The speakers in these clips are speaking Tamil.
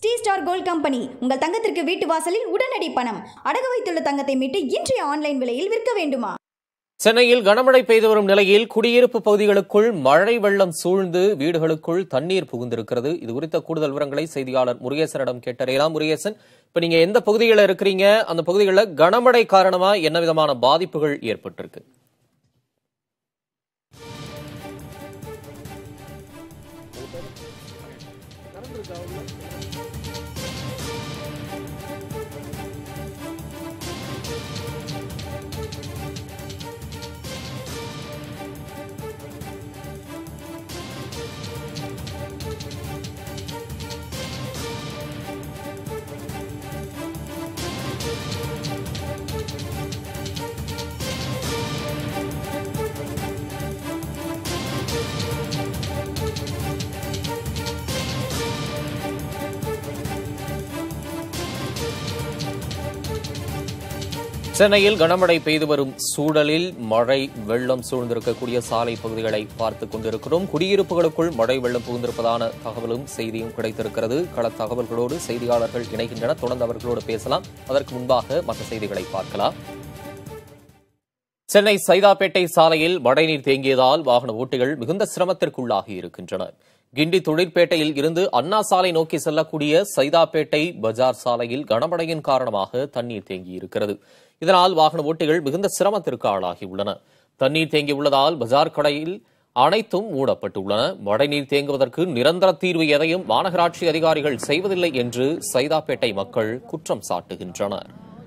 ஸ்ரீ ஸ்டார் கோல்ட் கம்பெனி உங்கள் தங்கத்திற்கு வீட்டு வாசலில் உடனடி பணம் அடகு வைத்துள்ள தங்கத்தை மீட்டு இன்றைய ஆன்லைன் விலையில் விற்க வேண்டுமா சென்னையில் கனமழை பெய்து வரும் நிலையில் குடியிருப்பு பகுதிகளுக்குள் மழை வெள்ளம் சூழ்ந்து வீடுகளுக்குள் தண்ணீர் புகுந்திருக்கிறது இது குறித்த கூடுதல் விவரங்களை செய்தியாளர் முருகேசனிடம் கேட்டறியலாம் முருகேசன் இப்ப நீங்க எந்த பகுதிகளில் இருக்கிறீங்க அந்த பகுதிகளில் கனமழை காரணமா என்ன விதமான பாதிப்புகள் ஏற்பட்டிருக்கு சென்னையில் கனமழை பெய்து வரும் சூழலில் மழை வெள்ளம் சூழ்ந்திருக்கக்கூடிய சாலை பகுதிகளை பார்த்துக் கொண்டிருக்கிறோம் குடியிருப்புகளுக்குள் மழை வெள்ளம் புகுந்திருப்பதான தகவலும் செய்தியும் கிடைத்திருக்கிறது கள தகவல்களோடு செய்தியாளர்கள் இணைகின்றனர் தொடர்ந்து அவர்களோடு பேசலாம் அதற்கு முன்பாக மற்ற செய்திகளை பார்க்கலாம் சென்னை சைதாப்பேட்டை சாலையில் மழைநீர் தேங்கியதால் வாகன ஓட்டிகள் மிகுந்த சிரமத்திற்குள்ளாகி இருக்கின்றனர் கிண்டி தொழிற்பேட்டையில் இருந்து அண்ணா சாலை நோக்கி செல்லக்கூடிய சைதாப்பேட்டை பஜார் சாலையில் கனமழையின் காரணமாக தண்ணீர் தேங்கியிருக்கிறது இதனால் வாகன ஓட்டிகள் மிகுந்த சிரமத்திற்கு ஆளாகியுள்ளன தண்ணீர் தேங்கியுள்ளதால் பஜார் கடையில் அனைத்தும் மூடப்பட்டுள்ளன மழைநீர் தேங்குவதற்கு நிரந்தர தீர்வு எதையும் மாநகராட்சி அதிகாரிகள் செய்வதில்லை என்று சைதாப்பேட்டை மக்கள் குற்றம் சாட்டுகின்றனர்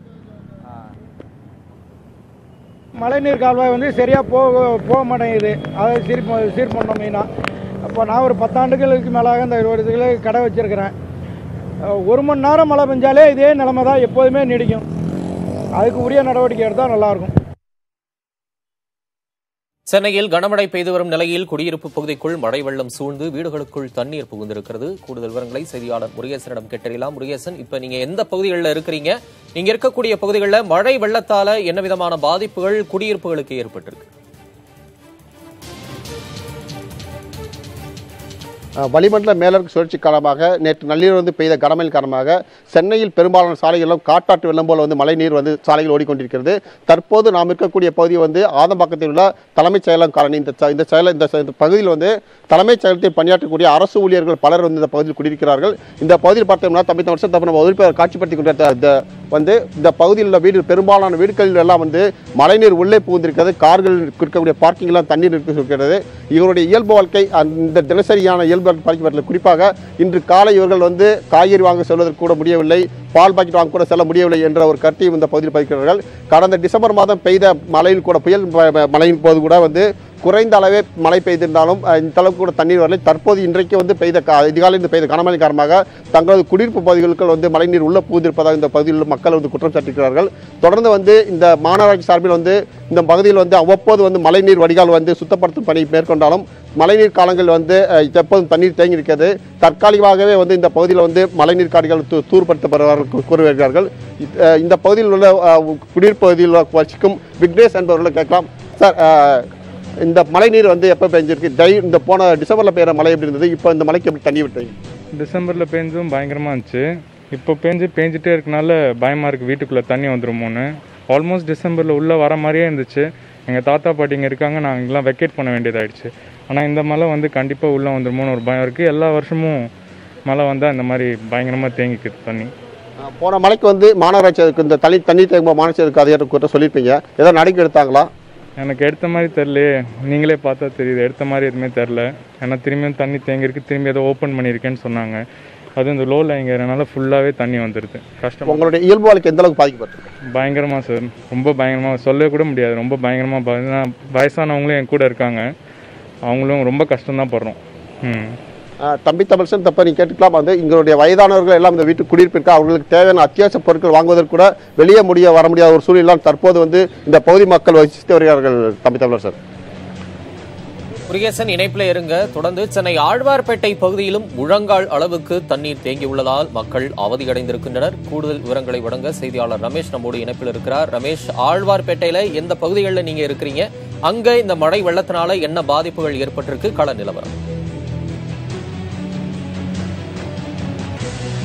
மழைநீர் கால்வாய் வந்து சரியாக போக போக மாட்டேங்குது அதை சீர் ப- சீர் பண்ணோம் மெயினாக அப்போ நான் ஒரு பத்தாண்டுகளுக்கு மேலாக இந்த ஒரு இதில் கடை வச்சுருக்கிறேன் ஒரு மணி நேரம் மழை பெஞ்சாலே இதே நிலைமை தான் எப்போதுமே நீடிக்கும் அதுக்கு உரிய நடவடிக்கை எடுத்தால் நல்லாயிருக்கும் சென்னையில் கனமழை பெய்து வரும் நிலையில் குடியிருப்பு பகுதிக்குள் மழை வெள்ளம் சூழ்ந்து வீடுகளுக்குள் தண்ணீர் புகுந்திருக்கிறது கூடுதல் விவரங்களை செய்தியாளர் முருகேசனிடம் கேட்டறியலாம் முருகேசன் இப்ப நீங்க எந்த பகுதிகளில் இருக்கிறீங்க நீங்க இருக்கக்கூடிய பகுதிகளில் மழை வெள்ளத்தால என்ன விதமான பாதிப்புகள் குடியிருப்புகளுக்கு ஏற்பட்டிருக்கு அஹ், வளிமண்டல மேலடுக்கு சுழற்சி காரணமாக நேற்று நள்ளிரவு வந்து பெய்த கனமழை காரணமாக சென்னையில் பெரும்பாலான சாலைகளிலும் காட்டாற்று வெள்ளம் போல வந்து மழைநீர் வந்து சாலையில் ஓடிக்கொண்டிருக்கிறது தற்போது நாம் இருக்கக்கூடிய பகுதி வந்து ஆதம்பாக்கத்தில் உள்ள தலைமைச் செயலகம் காலனி இந்த ச- இந்த செயல இந்த ச- இந்த பகுதியில் வந்து தலைமைச் செயலகத்தில் பணியாற்றக்கூடிய அரசு ஊழியர்கள் பலர் வந்து இந்த பகுதியில் குடியிருக்கிறார்கள் இந்த பகுதியில் பார்த்தோம்னா தமிழ் வருஷம் தப்பு நம்ம உறுப்பினர் காட்சிப்படுத்தி கொண்ட இந்த வந்து இந்த பகுதியில் உள்ள வீடு பெரும்பாலான வீடுகளில் எல்லாம் வந்து மழைநீர் உள்ளே புகுந்திருக்கிறது கார்கள் இருக்கக்கூடிய பார்க்கிங்லாம் தண்ணீர் இருக்கிறது இவருடைய இயல்பு வாழ்க்கை அந்த தினசரியான இயல்பு வாழ்க்கை பாதிக்கப்பட்டுள்ளது குறிப்பாக இன்று காலை இவர்கள் வந்து காய்கறி வாங்க செல்வதற்கு கூட முடியவில்லை பால் பாக்கெட் வாங்க கூட செல்ல முடியவில்லை என்ற ஒரு கருத்தையும் இந்த பகுதியில் பதிக்கிறார்கள் கடந்த டிசம்பர் மாதம் பெய்த மழையில் கூட புயல் ம- ம- மழையின் போது கூட வந்து குறைந்த அளவே மழை பெய்திருந்தாலும் அஹ், இந்த அளவுக்கு கூட தண்ணீர் வரலை தற்போது இன்றைக்கு வந்து பெய்த கா- அதிகாலையில் பெய்த கனமழை காரணமாக தங்களது குடியிருப்பு பகுதிகளுக்கு வந்து மழைநீர் உள்ள புகுந்திருப்பதாக இந்த பகுதியில் உள்ள மக்கள் வந்து குற்றம் சாட்டியிருக்கிறார்கள் தொடர்ந்து வந்து இந்த மாநகராட்சி சார்பில் வந்து இந்த பகுதியில் வந்து அவ்வப்போது வந்து மழைநீர் வடிகால் வந்து சுத்தப்படுத்தும் பணி மேற்கொண்டாலும் மழைநீர் காலங்களில் வந்து அஹ், எப்போதும் தண்ணீர் தேங்கி இருக்கிறது தற்காலிகமாகவே வந்து இந்த பகுதியில் வந்து மழைநீர் காடுகள் தூ தூர்படுத்தப்படுவார்கள் கூ- கூறுகிறார்கள் இத்- அஹ், இந்த பகுதியில் உள்ள அஹ், குடியிருப்பு பகுதியில் உள்ள வசிக்கும் விக்னேஷ் என்பவர்களை கேட்கலாம் சார் அஹ், இந்த மழைநீர் வந்து எப்போ பெஞ்சிருக்கு டை இந்த போன டிசம்பரில் பெய்கிற மழை எப்படி இருந்தது இப்போ இந்த மழைக்கு எப்படி தண்ணி விட்டீங்க டிசம்பரில் பேஞ்சும் பயங்கரமாக இருந்துச்சு இப்போ பேஞ்சு பேஞ்சிட்டே இருக்கனால பயமாக இருக்குது வீட்டுக்குள்ளே தண்ணி வந்துருமோன்னு ஆல்மோஸ்ட் டிசம்பரில் உள்ளே வர மாதிரியே இருந்துச்சு எங்கள் தாத்தா பாட்டிங்க இருக்காங்க நாங்கள் இங்கெல்லாம் வெக்கேட் பண்ண வேண்டியதாயிடுச்சு ஆனால் இந்த மழை வந்து கண்டிப்பாக உள்ளே வந்துருமோன்னு ஒரு பயம் இருக்குது எல்லா வருஷமும் மழை வந்தால் இந்த மாதிரி பயங்கரமாக தேங்கிக்குது தண்ணி அஹ், போன மழைக்கு வந்து மாநகராட்சி அதுக்கு இந்த தண்ணி தண்ணி தேங்கும் மாநகராட்சி அதுக்கு அதிகாரம் கூட்ட சொல்லியிருப்பீங்க ஏதாவது நடவடிக்கை எடுத்தாங்களா எனக்கு எடுத்த மாதிரி தெரிலையே நீங்களே பார்த்தா தெரியுது எடுத்த மாதிரி எதுவுமே தெரில ஏன்னா திரும்பியும் தண்ணி தேங்கியிருக்கு திரும்பி ஏதோ ஓப்பன் பண்ணியிருக்கேன்னு சொன்னாங்க அது இந்த லோ லைங்கிறனால ஃபுல்லாகவே தண்ணி வந்துடுது கஷ்டம் உங்களுடைய இயல்பு வாழ்க்கை எந்த அளவுக்கு பாதிக்கப்பட்டிருக்கு பயங்கரமாக சார் ரொம்ப பயங்கரமாக சொல்லவே கூட முடியாது ரொம்ப பயங்கரமாக வயசானவங்களும் என் கூட இருக்காங்க அவங்களும் ரொம்ப கஷ்டம்தான் படுறோம் ம் அஹ், தம்பி தமிழ்சன் தப்ப நீங்க கேட்டுக்கலாம் வந்து எங்களுடைய வயதானவர்கள் எல்லாம் இந்த வீட்டு குடியிருப்பிற்கு அவர்களுக்கு தேவையான அத்தியாவசிய பொருட்கள் வாங்குவதற்கு கூட வெளியே முடிய வர முடியாத ஒரு சூழ்நிலை தற்போது வந்து இந்த பகுதி மக்கள் வசித்து வருகிறார்கள் தம்பி தமிழர் சார் முருகேசன் இணைப்பில் இருங்க தொடர்ந்து சென்னை ஆழ்வார்பேட்டை பகுதியிலும் முழங்கால் அளவுக்கு தண்ணீர் தேங்கியுள்ளதால் மக்கள் அவதியடைந்திருக்கின்றனர் கூடுதல் விவரங்களை வழங்க செய்தியாளர் ரமேஷ் நம்மோடு இணைப்பில் இருக்கிறார் ரமேஷ் ஆழ்வார்பேட்டையில எந்த பகுதிகளில் நீங்க இருக்கிறீங்க அங்க இந்த மழை வெள்ளத்தினால என்ன பாதிப்புகள் ஏற்பட்டிருக்கு கள நிலவரம்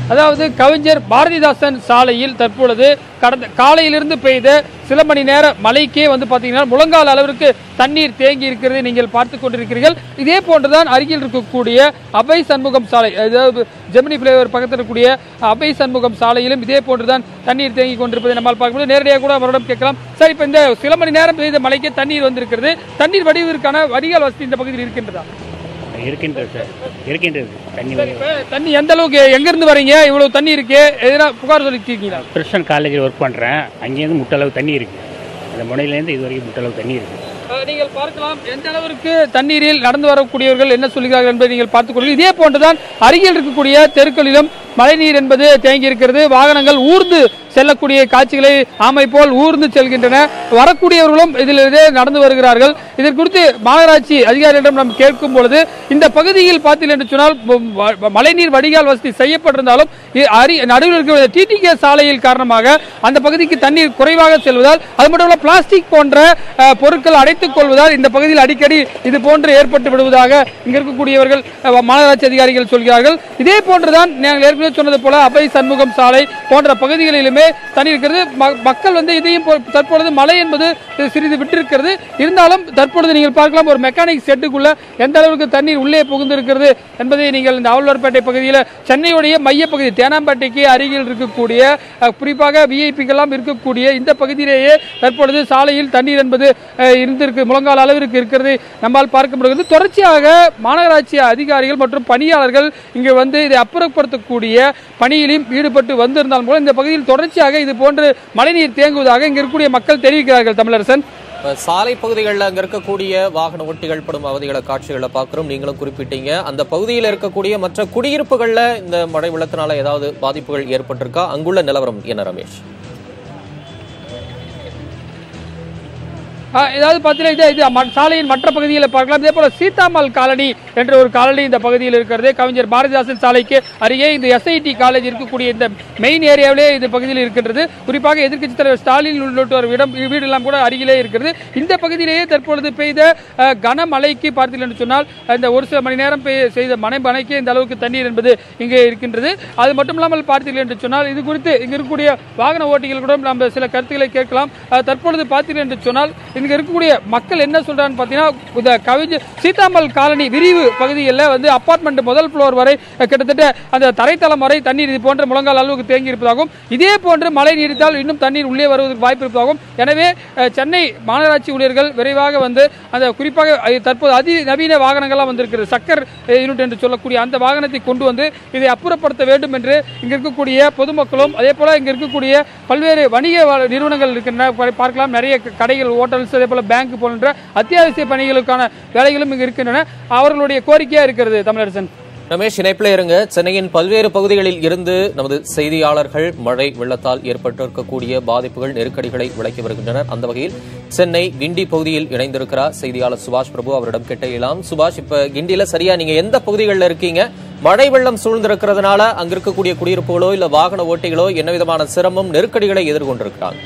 அதாவது கவிஞர் பாரதிதாசன் சாலையில் தற்பொழுது கடந்த காலையிலிருந்து பெய்த சில மணி நேர மழைக்கே வந்து பார்த்தீங்கன்னா முழங்கால் அளவிற்கு தண்ணீர் தேங்கி இருக்கிறதை நீங்கள் பார்த்து கொண்டிருக்கிறீர்கள் இதே போன்றுதான் அருகில் இருக்கக்கூடிய அபை சண்முகம் சாலை அதாவது ஜெமினி பிளேவர் பக்கத்தில் இருக்கக்கூடிய அபை சண்முகம் சாலையிலும் இதே போன்றுதான் தண்ணீர் தேங்கி கொண்டிருப்பதை நம்மால் பார்க்கும்போது நேரடியாக கூட அவரிடம் கேட்கலாம் சார் இப்போ இந்த சில மணி நேரம் பெய்த மழைக்கே தண்ணீர் வந்திருக்கிறது தண்ணீர் வடிவதற்கான வடிகால் வசதி இந்த பகுதியில் இருக்கின்றதா இருக்கின்றது சார் இருக்கின்றது தண்ணி சார், இப்ப தண்ணி எந்த அளவுக்கு எங்க இருந்து வரீங்க இவ்வளவு தண்ணி இருக்கு எதனா புகார் சொல்லிருக்கீங்களா கிருஷ்ணன் காலேஜில் ஒர்க் பண்ணுறேன் அங்கேருந்து முட்டளவு தண்ணி இருக்குது அந்த முனையிலேருந்து இது வரைக்கும் முட்டளவு தண்ணி இருக்குது அஹ் நீங்கள் பார்க்கலாம் எந்த அளவிற்கு தண்ணீரில் நடந்து வரக்கூடியவர்கள் என்ன சொல்கிறார்கள் என்பதை நீங்கள் பார்த்துக் கொள்ளுங்கள் இதே போன்றுதான் அருகில் இருக்கக்கூடிய தெருக்களிலும் மழைநீர் என்பது தேங்கி இருக்கிறது வாகனங்கள் ஊர்ந்து செல்லக்கூடிய காட்சிகளை ஆமை போல் ஊர்ந்து செல்கின்றன வரக்கூடியவர்களும் இதில் இதே நடந்து வருகிறார்கள் இதற்கு குறித்து மாநகராட்சி அதிகாரிகளிடம் நாம் கேட்கும் பொழுது இந்த பகுதியில் பார்த்தீர்கள் என்று சொன்னால் ம- ம- மழைநீர் வடிகால் வசதி செய்யப்பட்டிருந்தாலும் இ- அரி நடுவில் இருக்கிற டிடிகே சாலையில் காரணமாக அந்த பகுதிக்கு தண்ணீர் குறைவாக செல்வதால் அது மட்டும் இல்ல பிளாஸ்டிக் போன்ற அஹ், பொருட்கள் அடைத்துக் கொள்வதால் இந்த பகுதியில் அடிக்கடி இது போன்று ஏற்பட்டு விடுவதாக இங்க இருக்கக்கூடியவர்கள் அஹ், மாநகராட்சி அதிகாரிகள் சொல்கிறார்கள் இதே போன்றுதான் நாங்கள் ஏற்கனவே சொன்னது போல அபை சண்முகம் சாலை போன்ற பகுதிகளிலுமே தண்ணீர் இருக்கிறது ம- மக்கள் வந்து இதையும் பொ- தற்பொழுது மழை என்பது சிறிது விட்டிருக்கிறது இருந்தாலும் தற்பொழுது நீங்கள் பார்க்கலாம் ஒரு மெக்கானிக் செட்டுக்குள்ள எந்த அளவுக்கு தண்ணீர் உள்ளே புகுந்திருக்கிறது என்பதை நீங்கள் இந்த அவல்வார்பேட்டை பகுதியில் சென்னையுடைய மையப்பகுதி தேனாம்பேட்டைக்கு அருகில் இருக்கக்கூடிய அஹ், குறிப்பாக விஐபிக்கெல்லாம் இருக்கக்கூடிய இந்த பகுதியிலேயே தற்பொழுது சாலையில் தண்ணீர் என்பது அஹ், இருந்திருக்கு முழங்கால் அளவிற்கு இருக்கிறது நம்மால் பார்க்க முடிகிறது தொடர்ச்சியாக மாநகராட்சி அதிகாரிகள் மற்றும் பணியாளர்கள் இங்கு வந்து இதை அப்புறப்படுத்தக்கூடிய பணியிலும் ஈடுபட்டு வந்திருந்தாலும் கூட இந்த பகுதியில் தொடர்ச்சியாக இது போன்று மழைநீர் தேங்குவதாக இங்கு இருக்கக்கூடிய மக்கள் தெரிவிக்கிறார்கள் தமிழரசன் இப்ப சாலை பகுதிகளில் அங்க இருக்கக்கூடிய வாகன ஓட்டிகள் படும் அவதிகளை காட்சிகளை பார்க்கிறோம் நீங்களும் குறிப்பிட்டீங்க அந்த பகுதியில் இருக்கக்கூடிய மற்ற குடியிருப்புகள்ல இந்த மழை வெள்ளத்தினால ஏதாவது பாதிப்புகள் ஏற்பட்டிருக்கா அங்குள்ள நிலவரம் என்ன ரமேஷ் ஆ, ஏதாவது பார்த்தீங்கன்னா இது இது ம- சாலையின் மற்ற பகுதிகளை பார்க்கலாம் இதே போல சீதாமல் காலனி என்ற ஒரு காலனி இந்த பகுதியில் இருக்கிறது கவிஞர் பாரதிதாசன் சாலைக்கு அருகே இந்த எஸ்ஐடி காலேஜ் இருக்கக்கூடிய இந்த மெயின் ஏரியாவிலே இந்த பகுதியில் இருக்கின்றது குறிப்பாக எதிர்க்கட்சித் தலைவர் ஸ்டாலின் உள்ளிட்டோர் இடம் வீடெல்லாம் கூட அருகிலே இருக்கிறது இந்த பகுதியிலேயே தற்பொழுது பெய்த அ, கனமழைக்கு பார்த்தீர்கள் என்று சொன்னால் இந்த ஒரு சில மணி நேரம் பெய்ய செய்த மனை மழைக்கு இந்த அளவுக்கு தண்ணீர் என்பது இங்கே இருக்கின்றது அது மட்டும் இல்லாமல் பார்த்தீர்கள் என்று சொன்னால் இது குறித்து இங்கு இருக்கக்கூடிய வாகன ஓட்டிகள் கூட நம்ம சில கருத்துக்களை கேட்கலாம் அ, தற்பொழுது பார்த்தீர்கள் என்று சொன்னால் இங்க இருக்கக்கூடிய மக்கள் என்ன சொல்றான்னு பார்த்தீங்கன்னா இந்த கவிஞர் சீதாமல் காலனி விரிவு பகுதிகளில் வந்து அபார்ட்மெண்ட் முதல் ஃப்ளோர் வரை அஹ், கிட்டத்தட்ட அந்த தரைத்தளம் வரை தண்ணீர் இது போன்ற முழங்கால் அளவுக்கு தேங்கி இருப்பதாகவும் இதே போன்று மழை நீடித்தால் இன்னும் தண்ணீர் உள்ளே வருவதற்கு வாய்ப்பு இருப்பதாகவும் எனவே அஹ், சென்னை மாநகராட்சி ஊழியர்கள் விரைவாக வந்து அந்த குறிப்பாக அஹ், தற்போது அதிநவீன வாகனங்கள்லாம் வந்திருக்கிறது சக்கர் அஹ், யூனிட் என்று சொல்லக்கூடிய அந்த வாகனத்தை கொண்டு வந்து இதை அப்புறப்படுத்த வேண்டும் என்று இங்க இருக்கக்கூடிய பொதுமக்களும் அதே போல இங்க இருக்கக்கூடிய பல்வேறு வணிக வ- நிறுவனங்கள் இருக்கின்றன பா- பார்க்கலாம் நிறைய க- கடைகள் ஹோட்டல்ஸ் அதே போல பேங்க் போன்ற அத்தியாவசிய பணிகளுக்கான வேலைகளும் இங்கு இருக்கின்றன அவர்களுடைய கோரிக்கையா இருக்கிறது தமிழரசன் ரமேஷ் இணைப்பில் இருங்க சென்னையின் பல்வேறு பகுதிகளில் இருந்து நமது செய்தியாளர்கள் மழை வெள்ளத்தால் ஏற்பட்டிருக்கக்கூடிய பாதிப்புகள் நெருக்கடிகளை விளக்கி வருகின்றனர் அந்த வகையில் சென்னை கிண்டி பகுதியில் இணைந்திருக்கிறார் செய்தியாளர் சுபாஷ் பிரபு அவரிடம் கேட்கலாம் சுபாஷ் இப்ப கிண்டியில சரியா நீங்க எந்த பகுதிகளில் இருக்கீங்க மழை வெள்ளம் சூழ்ந்திருக்கிறதுனால அங்க இருக்கக்கூடிய குடியிருப்புகளோ இல்ல வாகன ஓட்டிகளோ என்ன விதமான சிரமம் நெருக்கடிகளை எதிர்கொண்டிருக்கிறாங்க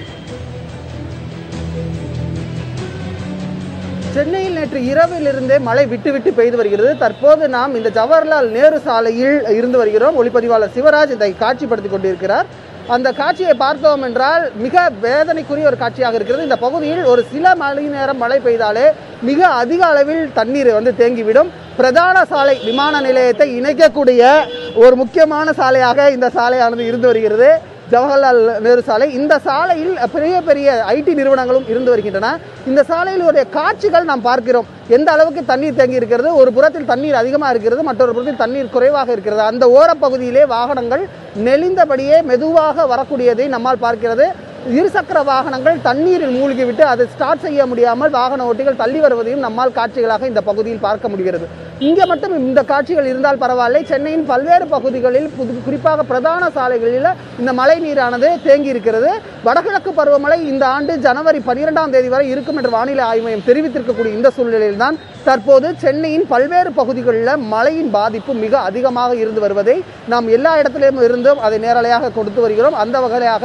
சென்னையில் நேற்று இரவிலிருந்தே மழை விட்டு விட்டு பெய்து வருகிறது தற்போது நாம் இந்த ஜவஹர்லால் நேரு சாலையில் இருந்து வருகிறோம் ஒளிப்பதிவாளர் சிவராஜ் இதை காட்சிப்படுத்தி கொண்டிருக்கிறார் அந்த காட்சியை பார்த்தோம் என்றால் மிக வேதனைக்குரிய ஒரு காட்சியாக இருக்கிறது இந்த பகுதியில் ஒரு சில மணி நேரம் மழை பெய்தாலே மிக அதிக அளவில் தண்ணீர் வந்து தேங்கிவிடும் பிரதான சாலை விமான நிலையத்தை இணைக்கக்கூடிய ஒரு முக்கியமான சாலையாக இந்த சாலையானது இருந்து வருகிறது ஜவஹர்லால் நேரு சாலை இந்த சாலையில் பெரிய பெரிய ஐடி நிறுவனங்களும் இருந்து வருகின்றன இந்த சாலையில் ஒரு காட்சிகள் நாம் பார்க்கிறோம் எந்த அளவுக்கு தண்ணீர் தேங்கி இருக்கிறது ஒரு புறத்தில் தண்ணீர் அதிகமாக இருக்கிறது மற்றொரு புறத்தில் தண்ணீர் குறைவாக இருக்கிறது அந்த ஓரப்பகுதியிலே வாகனங்கள் நெளிந்தபடியே மெதுவாக வரக்கூடியதை நம்மால் பார்க்கிறது இருசக்கர வாகனங்கள் தண்ணீரில் மூழ்கிவிட்டு அதை ஸ்டார்ட் செய்ய முடியாமல் வாகன ஓட்டிகள் தள்ளி வருவதையும் நம்மால் காட்சிகளாக இந்த பகுதியில் பார்க்க முடிகிறது இங்கே மட்டும் இந்த காட்சிகள் இருந்தால் பரவாயில்லை சென்னையின் பல்வேறு பகுதிகளில் புது குறிப்பாக பிரதான சாலைகளில் இந்த மழை நீரானது தேங்கி இருக்கிறது வடகிழக்கு பருவமழை இந்த ஆண்டு ஜனவரி பன்னிரெண்டாம் தேதி வரை இருக்கும் என்று வானிலை ஆய்வு மையம் தெரிவித்திருக்கக்கூடிய இந்த சூழ்நிலையில்தான் தற்போது சென்னையின் பல்வேறு பகுதிகளில் மழையின் பாதிப்பு மிக அதிகமாக இருந்து வருவதை நாம் எல்லா இடத்திலும் இருந்தும் அதை நேரலையாக கொடுத்து வருகிறோம் அந்த வகையாக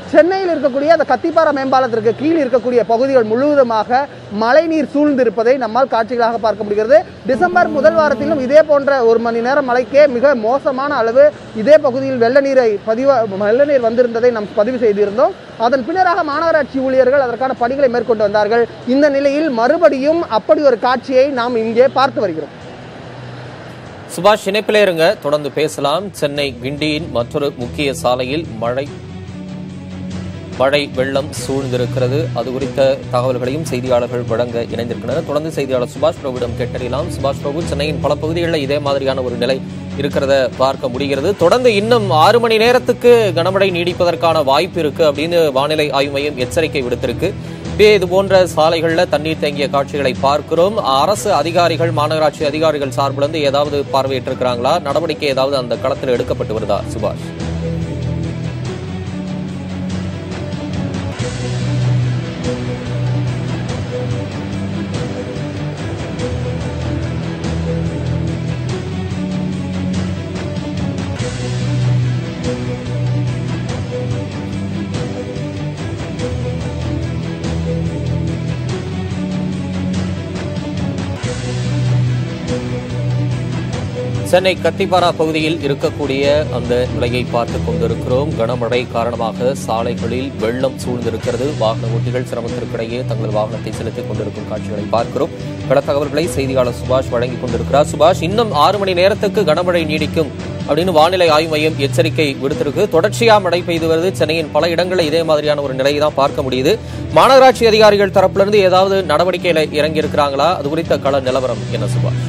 சென்னையில் இருக்கக்கூடிய அந்த கத்திப்பாரா மேம்பாலத்திற்கு கீழ் இருக்கக்கூடிய பகுதிகள் முழுவதுமாக மழைநீர் சூழ்ந்திருப்பதை நம்மால் காட்சிகளாக பார்க்க முடிகிறது டிசம்பர் முதல் வாரத்திலும் இதே போன்ற ஒரு மணி நேரம் மழைக்கே மிக மோசமான அளவு இதே பகுதியில் வெள்ள நீரை பதிவு வெள்ள நீர் வந்திருந்ததை நாம் பதிவு செய்திருந்தோம் அதன் பின்னராக மாநகராட்சி ஊழியர்கள் அதற்கான பணிகளை மேற்கொண்டு வந்தார்கள் இந்த நிலையில் மறுபடியும் அப்படி ஒரு காட்சியை நாம் இங்கே பார்த்து வருகிறோம் சுபாஷ் இணைப்பிலே இருங்க தொடர்ந்து பேசலாம் சென்னை கிண்டியின் மற்றொரு முக்கிய சாலையில் மழை மழை வெள்ளம் சூழ்ந்திருக்கிறது அது குறித்த தகவல்களையும் செய்தியாளர்கள் வழங்க இணைந்திருக்கின்றனர் தொடர்ந்து செய்தியாளர் சுபாஷ் பிரபுவிடம் கேட்டறியலாம் சுபாஷ் பிரபு சென்னையின் பல பகுதிகளில் இதே மாதிரியான ஒரு நிலை இருக்கிறத பார்க்க முடிகிறது தொடர்ந்து இன்னும் ஆறு மணி நேரத்துக்கு கனமழை நீடிப்பதற்கான வாய்ப்பு இருக்கு அப்படின்னு வானிலை ஆய்வு மையம் எச்சரிக்கை விடுத்திருக்கு இதே இது போன்ற சாலைகள்ல தண்ணீர் தேங்கிய காட்சிகளை பார்க்கிறோம் அரசு அதிகாரிகள் மாநகராட்சி அதிகாரிகள் சார்பில் இருந்து ஏதாவது பார்வையிட்டிருக்கிறாங்களா நடவடிக்கை ஏதாவது அந்த களத்தில் எடுக்கப்பட்டு வருதா சுபாஷ் சென்னை கத்திப்பாரா பகுதியில் இருக்கக்கூடிய அந்த நிலையை பார்த்துக் கொண்டிருக்கிறோம் கனமழை காரணமாக சாலைகளில் வெள்ளம் சூழ்ந்திருக்கிறது வாகன ஓட்டிகள் சிரமத்திற்கிடையே தங்கள் வாகனத்தை செலுத்திக் கொண்டிருக்கும் காட்சிகளை பார்க்கிறோம் பல தகவல்களை செய்தியாளர் சுபாஷ் வழங்கிக் கொண்டிருக்கிறார் சுபாஷ் இன்னும் ஆறு மணி நேரத்துக்கு கனமழை நீடிக்கும் அப்படின்னு வானிலை ஆய்வு மையம் எச்சரிக்கை விடுத்திருக்கு தொடர்ச்சியா மழை பெய்து வருது சென்னையின் பல இடங்களில் இதே மாதிரியான ஒரு நிலையை தான் பார்க்க முடியுது மாநகராட்சி அதிகாரிகள் தரப்புல இருந்து ஏதாவது நடவடிக்கையில இறங்கி இருக்கிறாங்களா அது குறித்த கள நிலவரம் என்ன சுபாஷ்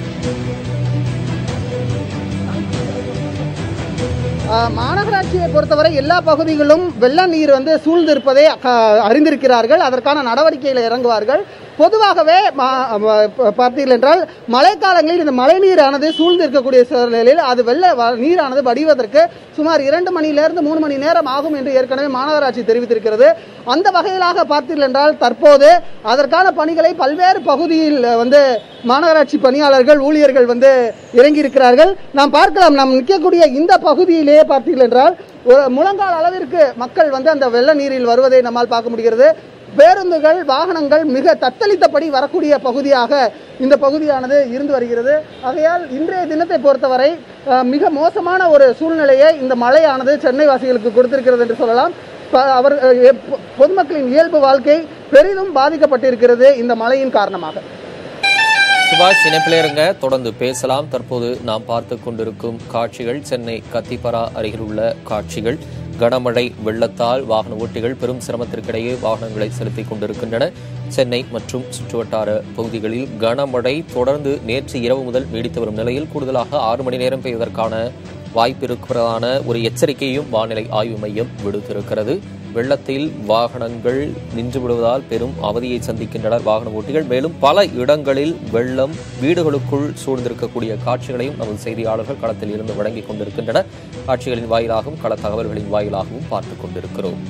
ஆஹ் மாநகராட்சியை பொறுத்தவரை எல்லா பகுதிகளும் வெள்ள நீர் வந்து சூழ்ந்திருப்பதை அஹ், அறிந்திருக்கிறார்கள் அதற்கான நடவடிக்கையில் இறங்குவார்கள் பொதுவாகவே மா- ம- பார்த்தீர்கள் என்றால் மழைக்காலங்களில் இந்த மழைநீரானது சூழ்ந்து இருக்கக்கூடிய சூழ்நிலையில் அது வெள்ள வ- நீரானது வடிவதற்கு சுமார் இரண்டு மணியிலிருந்து மூணு மணி நேரம் ஆகும் என்று ஏற்கனவே மாநகராட்சி தெரிவித்திருக்கிறது அந்த வகையிலாக பார்த்தீர்கள் என்றால் தற்போது அதற்கான பணிகளை பல்வேறு பகுதியில் வந்து மாநகராட்சி பணியாளர்கள் ஊழியர்கள் வந்து இறங்கியிருக்கிறார்கள் நாம் பார்க்கலாம் நாம் நிற்கக்கூடிய இந்த பகுதியிலேயே பார்த்தீர்கள் என்றால் ஒரு முழங்கால் அளவிற்கு மக்கள் வந்து அந்த வெள்ள நீரில் வருவதை நம்மால் பார்க்க முடிகிறது பேருந்துகள் வாகனங்கள் மிக தத்தளித்தபடி வரக்கூடிய பகுதியாக இந்த பகுதியானது இருந்து வருகிறது ஆகையால் இன்றைய தினத்தை பொறுத்தவரை அஹ், மிக மோசமான ஒரு சூழ்நிலையை இந்த மழையானது சென்னை வாசிகளுக்கு கொடுத்திருக்கிறது என்று சொல்லலாம் ப- அவர் அஹ், எப்- பொதுமக்களின் இயல்பு வாழ்க்கை பெரிதும் பாதிக்கப்பட்டிருக்கிறது இந்த மழையின் காரணமாக சுபாஷ் இணைப்பிலே இருங்க தொடர்ந்து பேசலாம் தற்போது நாம் பார்த்து கொண்டிருக்கும் காட்சிகள் சென்னை கத்திப்பரா அருகில் உள்ள காட்சிகள் கனமழை வெள்ளத்தால் வாகன ஓட்டிகள் பெரும் சிரமத்திற்கிடையே வாகனங்களை செலுத்திக் கொண்டிருக்கின்றன சென்னை மற்றும் சுற்றுவட்டார பகுதிகளில் கனமழை தொடர்ந்து நேற்று இரவு முதல் நீடித்து வரும் நிலையில் கூடுதலாக ஆறு மணி நேரம் பெய்வதற்கான வாய்ப்பு இருக்கிறதான ஒரு எச்சரிக்கையும் வானிலை ஆய்வு மையம் விடுத்திருக்கிறது வெள்ளத்தில் வாகனங்கள் நின்று விடுவதால் பெரும் அவதியை சந்திக்கின்றனர் வாகன ஓட்டிகள் மேலும் பல இடங்களில் வெள்ளம் வீடுகளுக்குள் சூழ்ந்திருக்கக்கூடிய காட்சிகளையும் நமது செய்தியாளர்கள் களத்தில் இருந்து வழங்கிக் கொண்டிருக்கின்றனர் காட்சிகளின் வாயிலாகவும் கள தகவல்களின் வாயிலாகவும் பார்த்துக் கொண்டிருக்கிறோம்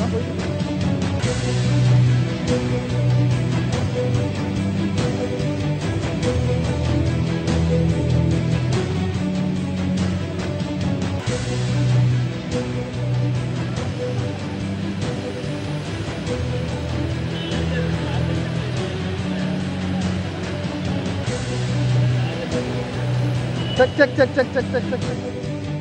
check check check check check check check check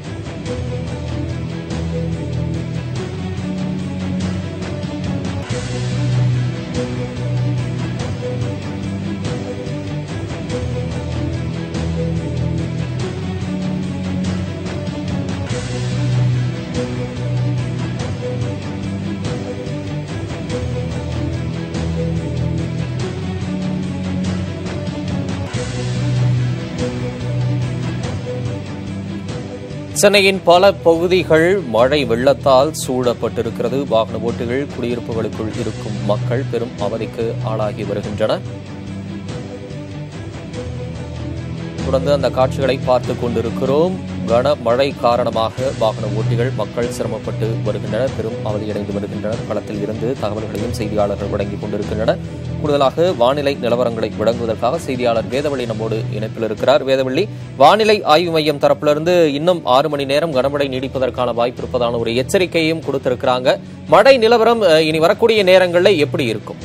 சென்னையின் பல பகுதிகள் மழை வெள்ளத்தால் சூழப்பட்டிருக்கிறது வாகன ஓட்டிகள் குடியிருப்புகளுக்குள் இருக்கும் மக்கள் பெரும் அவதிக்கு ஆளாகி வருகின்றனர் தொடர்ந்து அந்த காட்சிகளை பார்த்து கொண்டிருக்கிறோம் கனமழை காரணமாக வாகன ஓட்டிகள் மக்கள் சிரமப்பட்டு வருகின்றனர் பெரும் அவதியடைந்து வருகின்றனர் களத்தில் இருந்து தகவல்களையும் செய்தியாளர்கள் வழங்கிக் கொண்டிருக்கின்றனர் கூடுதலாக வானிலை நிலவரங்களை வழங்குவதற்காக செய்தியாளர் வேதவள்ளி நம்மோடு இணைப்பில் இருக்கிறார் வேதவள்ளி வானிலை ஆய்வு மையம் தரப்பிலிருந்து இன்னும் ஆறு மணி நேரம் கனமழை நீடிப்பதற்கான வாய்ப்பு இருப்பதான ஒரு எச்சரிக்கையும் கொடுத்திருக்கிறாங்க மழை நிலவரம் அஹ், இனி வரக்கூடிய நேரங்களில் எப்படி இருக்கும்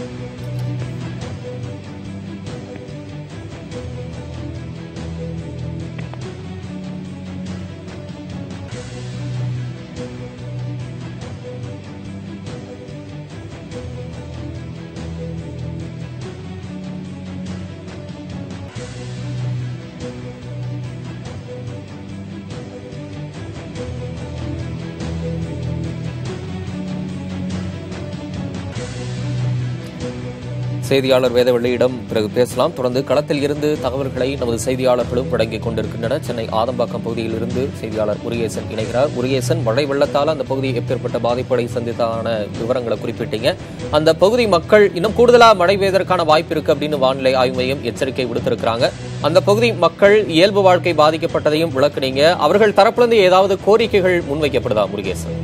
செய்தியாளர் வேதவள்ளியிடம் பிறகு பேசலாம் தொடர்ந்து களத்தில் இருந்து தகவல்களை நமது செய்தியாளர்களும் வழங்கிக் கொண்டிருக்கின்றனர் சென்னை ஆதம்பாக்கம் பகுதியில் இருந்து செய்தியாளர் முருகேசன் இணைகிறார் முருகேசன் மழை வெள்ளத்தால் அந்த பகுதி எப்பேற்பட்ட பாதிப்படை சந்தித்தான விவரங்களை குறிப்பிட்டீங்க அந்த பகுதி மக்கள் இன்னும் கூடுதலா மழை பெய்வதற்கான வாய்ப்பு இருக்கு அப்படின்னு வானிலை ஆய்வு மையம் எச்சரிக்கை விடுத்திருக்கிறாங்க அந்த பகுதி மக்கள் இயல்பு வாழ்க்கை பாதிக்கப்பட்டதையும் விளக்குனீங்க அவர்கள் தரப்பிலிருந்து ஏதாவது கோரிக்கைகள் முன்வைக்கப்படுதா முருகேசன்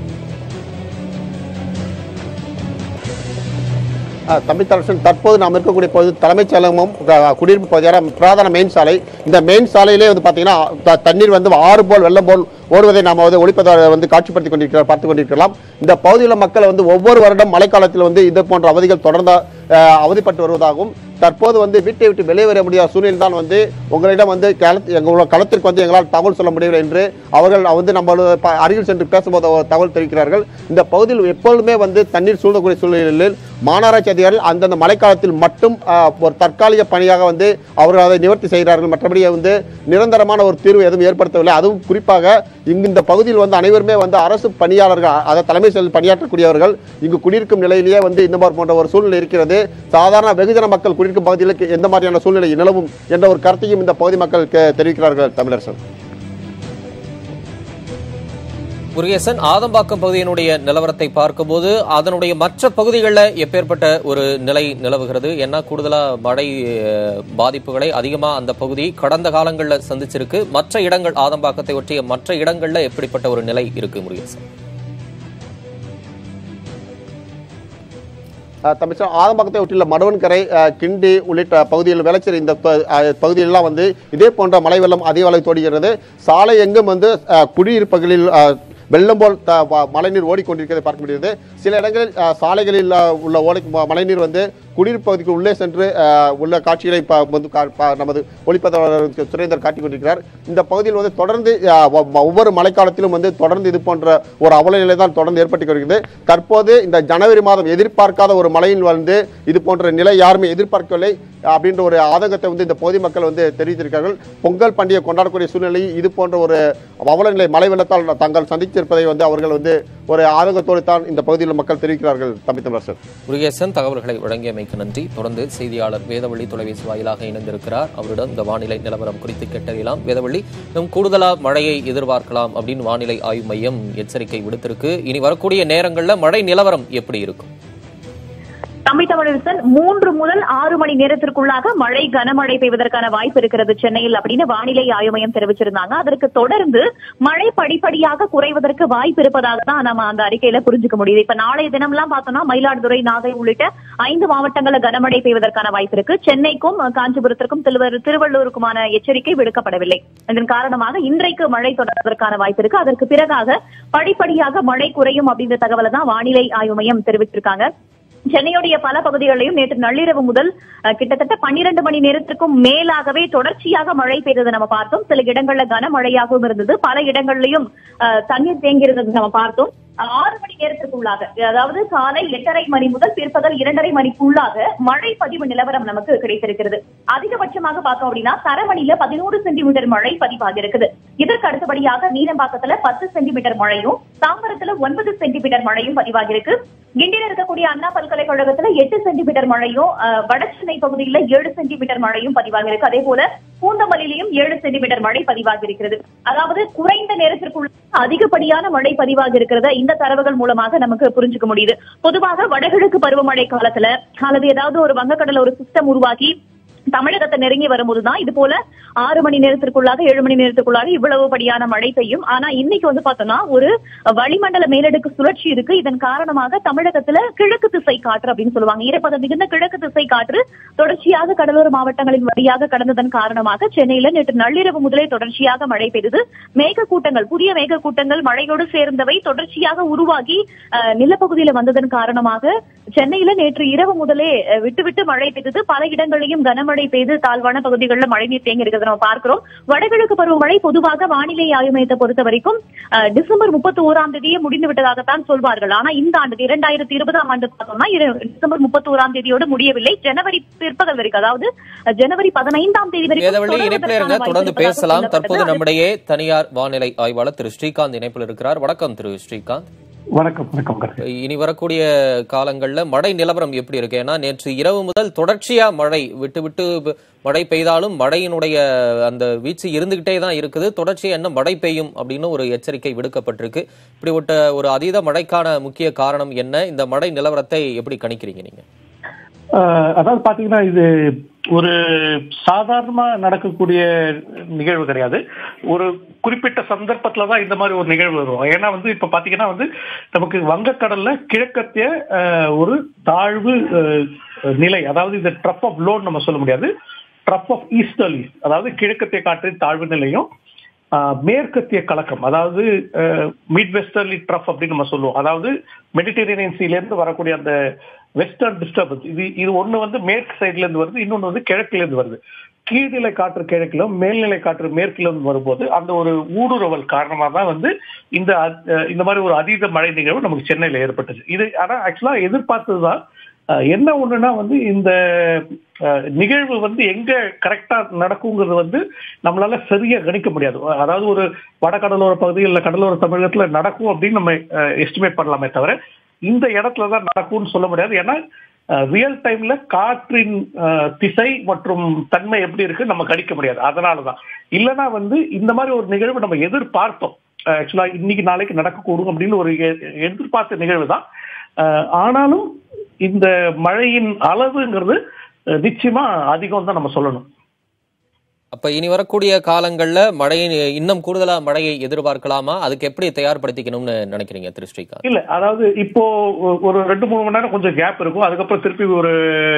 தமிழ்த்தரசன் தற்போது நாம் இருக்கக்கூடிய பகுதி தலைமைச் செயலகமும் க- குடியிருப்பு பகுதியான பிரதான மெயின் சாலை இந்த மெயின் சாலையிலே வந்து பார்த்தீங்கன்னா த- தண்ணீர் வந்து ஆறு போல் வெள்ளம் போல் ஓடுவதை நாம் வந்து ஒளிப்பதாக வந்து காட்சிப்படுத்தி கொண்டிருக்கிறோம் பார்த்து கொண்டிருக்கலாம் இந்த பகுதியில் மக்கள் வந்து ஒவ்வொரு வருடம் மழைக்காலத்தில் வந்து இது போன்ற அவதிகள் தொடர்ந்து அஹ், அவதிப்பட்டு வருவதாகவும் தற்போது வந்து வீட்டை விட்டு வெளியே வர முடியாத சூழ்நிலை தான் வந்து உங்களிடம் வந்து களத்து எங்களோட களத்திற்கு வந்து எங்களால் தகவல் சொல்ல முடியவில்லை என்று அவர்கள் வந்து நம்மளோட ப- அருகில் சென்று பேசும்போது ஒரு தகவல் தெரிவிக்கிறார்கள் இந்த பகுதியில் எப்பொழுதுமே வந்து தண்ணீர் சூழ்ந்தக்கூடிய சூழ்நிலையில் மாநகராட்சி அதிகாரிகள் அந்தந்த மழைக்காலத்தில் மட்டும் ஆஹ், ஒரு தற்காலிக பணியாக வந்து அவர்கள் அதை நிவர்த்தி செய்கிறார்கள் மற்றபடி வந்து நிரந்தரமான ஒரு தீர்வு எதுவும் ஏற்படுத்தவில்லை அதுவும் குறிப்பாக இங்கு இந்த பகுதியில் வந்து அனைவருமே வந்து அரசு பணியாளர்கள் அதாவது தலைமை செயல் பணியாற்றக்கூடியவர்கள் இங்கு குடியிருக்கும் நிலையிலேயே வந்து இந்த மாதிரி போன்ற ஒரு சூழ்நிலை இருக்கிறது சாதாரண வெகுஜன மக்கள் குடியிருக்கும் பகுதிகளுக்கு எந்த மாதிரியான சூழ்நிலை நிலவும் என்ற ஒரு கருத்தையும் இந்த பகுதி மக்கள் கே- தெரிவிக்கிறார்கள் தமிழரசன் முருகேசன் ஆதம்பாக்கம் பகுதியினுடைய நிலவரத்தை பார்க்கும்போது அதனுடைய மற்ற பகுதிகளில் எப்பேற்பட்ட ஒரு நிலை நிலவுகிறது ஏன்னா கூடுதலா மழை அஹ், பாதிப்புகளை அதிகமா அந்த பகுதி கடந்த காலங்களில் சந்திச்சிருக்கு மற்ற இடங்கள் ஆதம்பாக்கத்தை ஒட்டிய மற்ற இடங்கள்ல எப்படிப்பட்ட ஒரு நிலை இருக்கு முருகேசன் அஹ் தமிழ்ச்சா ஆதம்பாக்கத்தை ஒட்டியுள்ள மடவன்கரை அஹ், கிண்டி உள்ளிட்ட பகுதியில் விளைச்சல் இந்த ப- அஹ், பகுதியிலெல்லாம் வந்து இதே போன்ற மழை வெள்ளம் அதிக அளவில் தோடுகிறது சாலை எங்கும் வந்து அஹ், குடியிருப்புகளில் அஹ், வெள்ளம் போல் த- வ- மழைநீர் ஓடிக்கொண்டிருக்கிறதை பார்க்க முடியுது சில இடங்களில் அஹ், சாலைகளில் அஹ், உள்ள ஓடை ம- மழைநீர் வந்து குடியிருப்பு பகுதிக்கு உள்ளே சென்று அஹ், உள்ள காட்சிகளை ப- வந்து கா- ப- நமது ஒளிப்பதிவாளர் சுரேந்தர் காட்டிக் கொண்டிருக்கிறார் இந்த பகுதியில் வந்து தொடர்ந்து அஹ், ஒ- ஒ- ஒவ்வொரு மழைக்காலத்திலும் வந்து தொடர்ந்து இது போன்ற ஒரு அவல நிலை தான் தொடர்ந்து ஏற்பட்டு வருகிறது தற்போது இந்த ஜனவரி மாதம் எதிர்பார்க்காத ஒரு மழையில் வந்து இது போன்ற நிலை யாருமே எதிர்பார்க்கவில்லை அப்படின்ற ஒரு ஆதங்கத்தை வந்து இந்த பகுதி மக்கள் வந்து தெரிவித்திருக்கிறார்கள் பொங்கல் பண்டிகை கொண்டாடக்கூடிய சூழ்நிலையில் இது போன்ற ஒரு அவல நிலை மழை வெள்ளத்தால் தாங்கள் சந்தித்திருப்பதை வந்து அவர்கள் வந்து ஒரு ஆதங்கத்தோடு தான் இந்த பகுதியில் மக்கள் தெரிவிக்கிறார்கள் தமிழ் தமிழரசர் முருகேசன் தகவல்களை வழங்கியமைக்கு நன்றி தொடர்ந்து செய்தியாளர் வேதவள்ளி தொலைபேசி வாயிலாக இணைந்திருக்கிறார் அவரிடம் இந்த வானிலை நிலவரம் குறித்து கேட்டறியலாம் வேதவள்ளி இன்னும் கூடுதலா மழையை எதிர்பார்க்கலாம் அப்படின்னு வானிலை ஆய்வு மையம் எச்சரிக்கை விடுத்திருக்கு இனி வரக்கூடிய நேரங்கள்ல மழை நிலவரம் எப்படி இருக்கும் தமிழ் தமிழரசன் மூன்று முதல் ஆறு மணி நேரத்திற்குள்ளாக மழை கனமழை பெய்வதற்கான வாய்ப்பு இருக்கிறது சென்னையில் அப்படின்னு வானிலை ஆய்வு மையம் தெரிவிச்சிருந்தாங்க அதற்கு தொடர்ந்து மழை படிப்படியாக குறைவதற்கு வாய்ப்பு இருப்பதாக தான் நம்ம அந்த அறிக்கையில புரிஞ்சுக்க முடியுது இப்ப நாளைய தினம்லாம் பார்த்தோம்னா மயிலாடுதுறை நாகை உள்ளிட்ட ஐந்து மாவட்டங்கள்ல கனமழை பெய்வதற்கான வாய்ப்பு இருக்கு சென்னைக்கும் காஞ்சிபுரத்திற்கும் திருவள்ளூர் திருவள்ளூருக்குமான எச்சரிக்கை விடுக்கப்படவில்லை இதன் காரணமாக இன்றைக்கு மழை தொடர்வதற்கான வாய்ப்பு இருக்கு அதற்கு பிறகாக படிப்படியாக மழை குறையும் அப்படின்ற தகவலை தான் வானிலை ஆய்வு மையம் தெரிவிச்சிருக்காங்க சென்னையுடைய பல பகுதிகளிலும் நேற்று நள்ளிரவு முதல் அஹ், கிட்டத்தட்ட பன்னிரண்டு மணி நேரத்திற்கும் மேலாகவே தொடர்ச்சியாக மழை பெய்ததை நம்ம பார்த்தோம் சில இடங்கள்ல கனமழையாகவும் இருந்தது பல இடங்கள்லயும் அஹ், தண்ணீர் தேங்கி இருந்தது நம்ம பார்த்தோம் ஆறு மணி நேரத்திற்குள்ளாக அதாவது காலை எட்டரை மணி முதல் பிற்பகல் இரண்டரை மணிக்குள்ளாக மழை பதிவு நிலவரம் நமக்கு கிடைத்திருக்கிறது அதிகபட்சமாக பார்த்தோம் அப்படின்னா தரமணியில பதினோரு சென்டிமீட்டர் மழை பதிவாகி இருக்குது இதற்கு அடுத்தபடியாக நீலம்பாக்கத்துல பத்து சென்டிமீட்டர் மழையும் தாம்பரத்துல ஒன்பது சென்டிமீட்டர் மழையும் பதிவாகி இருக்கு கிண்டியில் இருக்கக்கூடிய அண்ணா பல்கலைக்கழகத்துல எட்டு சென்டிமீட்டர் மழையும் அஹ், வடசென்னை பகுதியில ஏழு சென்டிமீட்டர் மழையும் பதிவாகி இருக்கு அதே போல பூந்தமல்லியிலும் ஏழு சென்டிமீட்டர் மழை பதிவாகி இருக்கிறது அதாவது குறைந்த நேரத்திற்குள் அதிகப்படியான மழை பதிவாகி இருக்கிறத இந்த தரவுகள் மூலமாக நமக்கு புரிஞ்சுக்க முடியுது பொதுவாக வடகிழக்கு பருவமழை காலத்துல அல்லது ஏதாவது ஒரு வங்கக்கடல ஒரு சிஸ்டம் உருவாக்கி தமிழகத்தை நெருங்கி வரும்போதுதான் இது போல ஆறு மணி நேரத்திற்குள்ளாக ஏழு மணி நேரத்திற்குள்ளாக இவ்வளவு படியான மழை பெய்யும் ஆனா இன்னைக்கு வந்து பார்த்தோம்னா ஒரு வளிமண்டல மேலடுக்கு சுழற்சி இருக்கு இதன் காரணமாக தமிழகத்துல கிழக்கு திசை காற்று அப்படின்னு சொல்லுவாங்க ஈரப்பதம் மிகுந்த கிழக்கு திசை காற்று தொடர்ச்சியாக கடலோர மாவட்டங்களின் வழியாக கடந்ததன் காரணமாக சென்னையில நேற்று நள்ளிரவு முதலே தொடர்ச்சியாக மழை பெய்தது மேகக்கூட்டங்கள் புதிய மேகக்கூட்டங்கள் மழையோடு சேர்ந்தவை தொடர்ச்சியாக உருவாகி அஹ், நிலப்பகுதியில வந்ததன் காரணமாக சென்னையில நேற்று இரவு முதலே அஹ், விட்டு விட்டு மழை பெய்தது பல இடங்களிலும் கனமழை பெய்து தாழ்வான பகுதிகளில் மழைநீர் தேங்கி இருக்கிறத நம்ம பார்க்கிறோம் வடகிழக்கு பருவமழை பொதுவாக வானிலை ஆய்வு மையத்தை பொறுத்த வரைக்கும் அஹ், டிசம்பர் முப்பத்தி ஓராம் தேதியே முடிந்து விட்டதாகத்தான் சொல்வார்கள் ஆனா இந்த ஆண்டு இரண்டாயிரத்தி இருபதாம் ஆண்டு பார்த்தோம்னா இரு- டிசம்பர் முப்பத்தி ஓராம் தேதியோடு முடியவில்லை ஜனவரி பிற்பகல் வரைக்கும் அதாவது அஹ், ஜனவரி பதினைந்தாம் தேதி வரைக்கும் வேதவள்ளி இணைப்பில் இருங்க தொடர்வதற்கான தொடர்ந்து வாய்ப்பு பேசலாம் இருப்பதாக தற்போது சொல்லப்பட்டது. நம்முடைய தனியார் வானிலை ஆய்வாளர் திரு ஸ்ரீகாந்த் இணைப்பில் இருக்கிறார் வணக்கம் திரு ஸ்ரீகாந்த் வணக்கம் வணக்கம் கருத்து இனி வரக்கூடிய காலங்கள்ல மழை நிலவரம் எப்படி இருக்கு ஏன்னா நேற்று இரவு முதல் தொடர்ச்சியா மழை விட்டு விட்டு ப- மழை பெய்தாலும் மழையினுடைய அந்த வீச்சு இருந்துகிட்டே தான் இருக்குது தொடர்ச்சியா என்ன மழை பெய்யும் அப்படின்னு ஒரு எச்சரிக்கை விடுக்கப்பட்டிருக்கு இப்படிப்பட்ட ஒரு அதீத மழைக்கான முக்கிய காரணம் என்ன இந்த மழை நிலவரத்தை எப்படி கணிக்கிறீங்க நீங்க அஹ், அதாவது பாத்தீங்கன்னா இது ஒரு சாதாரணமா நடக்கக்கூடிய நிகழ்வு கிடையாது ஒரு குறிப்பிட்ட சந்தர்ப்பத்துல தான் இந்த மாதிரி ஒரு நிகழ்வு வரும் ஏன்னா வந்து இப்ப பாத்தீங்கன்னா வந்து நமக்கு வங்கக்கடல்ல கிழக்கத்திய அஹ், ஒரு தாழ்வு அஹ், நிலை அதாவது இந்த ட்ரப் ஆஃப் லோன் நம்ம சொல்ல முடியாது ட்ரப் ஆஃப் ஈஸ்டர்லி அதாவது கிழக்கத்திய காற்றின் தாழ்வு நிலையும் ஆஹ் மேற்கத்திய கலக்கம் அதாவது மிட் வெஸ்டர்லி ட்ரஃப் அப்படின்னு நம்ம சொல்லுவோம் அதாவது மெடிட்டரேனியன் சீல இருந்து வரக்கூடிய அந்த வெஸ்டர்ன் டிஸ்டர்பன்ஸ் இது இது ஒண்ணு வந்து மேற்கு சைடுல இருந்து வருது இன்னொன்னு வந்து கிழக்குல இருந்து வருது கீழ்நிலை காற்று கிழக்கிலும் மேல்நிலை காற்று மேற்கிலும் இருந்து வரும்போது அந்த ஒரு ஊடுருவல் காரணமா தான் வந்து இந்த அஹ், இந்த மாதிரி ஒரு அதீத மழை நிகழ்வு நமக்கு சென்னையில ஏற்பட்டுச்சு இது ஆனா ஆக்சுவலா எதிர்பார்த்ததுதான் அஹ், என்ன ஒண்ணுன்னா வந்து இந்த அஹ், நிகழ்வு வந்து எங்க கரெக்டா நடக்குங்கிறது வந்து நம்மளால சரியா கணிக்க முடியாது அதாவது ஒரு வடகடலோர பகுதி இல்ல கடலோர தமிழகத்துல நடக்கும் அப்படின்னு நம்ம எஸ்டிமேட் பண்ணலாமே தவிர இந்த இடத்துல தான் நடக்கும்னு சொல்ல முடியாது ஏன்னா ரியல் டைம்ல காற்றின் அஹ், திசை மற்றும் தன்மை எப்படி இருக்கு நம்ம கணிக்க முடியாது அதனாலதான் இல்லைன்னா வந்து இந்த மாதிரி ஒரு நிகழ்வு நம்ம எதிர்பார்த்தோம் ஆக்சுவலா இன்னைக்கு நாளைக்கு நடக்கக்கூடும் அப்படின்னு ஒரு எ- எதிர்பார்த்த நிகழ்வு தான் அஹ், ஆனாலும் இந்த மழையின் அளவுங்கிறது அஹ், நிச்சயமா அதிகம் தான் நம்ம சொல்லணும் அப்ப இனி வரக்கூடிய காலங்கள்ல மழையின் இன்னும் கூடுதலா மழையை எதிர்பார்க்கலாமா அதுக்கு எப்படி தயார்படுத்திக்கணும்னு நினைக்கிறீங்க திரு ஸ்ரீகாந்த் இல்ல அதாவது இப்போ ஒ- ஒரு ரெண்டு மூணு மணி நேரம் கொஞ்சம் கேப் இருக்கும் அதுக்கப்புறம் திருப்பி ஒரு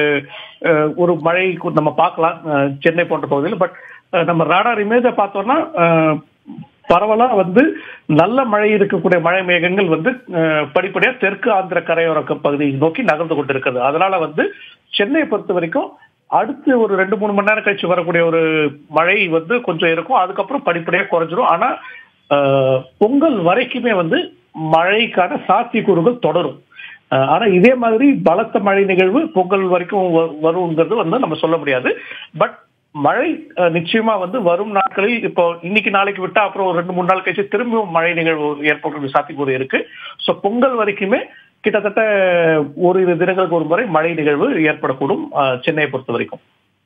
அஹ், ஒரு மழை கு- நம்ம பார்க்கலாம் அஹ், சென்னை போன்ற பகுதியில் பட் நம்ம ராடார் இமேஜை பார்த்தோம்னா அஹ், பரவலா வந்து நல்ல மழை இருக்கக்கூடிய மழை மேகங்கள் வந்து அஹ், படிப்படியா தெற்கு ஆந்திர கரையோர க- பகுதியை நோக்கி நகர்ந்து கொண்டிருக்கிறது அதனால வந்து சென்னையை பொறுத்த வரைக்கும் அடுத்து ஒரு ரெண்டு மூணு மணி நேரம் கழிச்சு வரக்கூடிய ஒரு மழை வந்து கொஞ்சம் இருக்கும் அதுக்கப்புறம் படிப்படியா குறைஞ்சிரும் ஆனா அஹ், பொங்கல் வரைக்குமே வந்து மழைக்கான சாத்தியக்கூறுகள் தொடரும் அஹ், ஆனா இதே மாதிரி பலத்த மழை நிகழ்வு பொங்கல் வரைக்கும் வ- வருங்கிறது வந்து நம்ம சொல்ல முடியாது பட் மழை அஹ், நிச்சயமா வந்து வரும் நாட்களில் இப்போ இன்னைக்கு நாளைக்கு விட்டா அப்புறம் ஒரு ரெண்டு மூணு நாள் கழிச்சு திரும்பவும் மழை நிகழ்வு ஏற்படுற சாத்தியக்கூறு இருக்கு ஸோ பொங்கல் வரைக்குமே கிட்டத்தட்ட ஓரிரு தினங்களுக்கு ஒரு முறை மழை நிகழ்வு ஏற்படக்கூடும் அஹ், சென்னையை பொறுத்த வரைக்கும்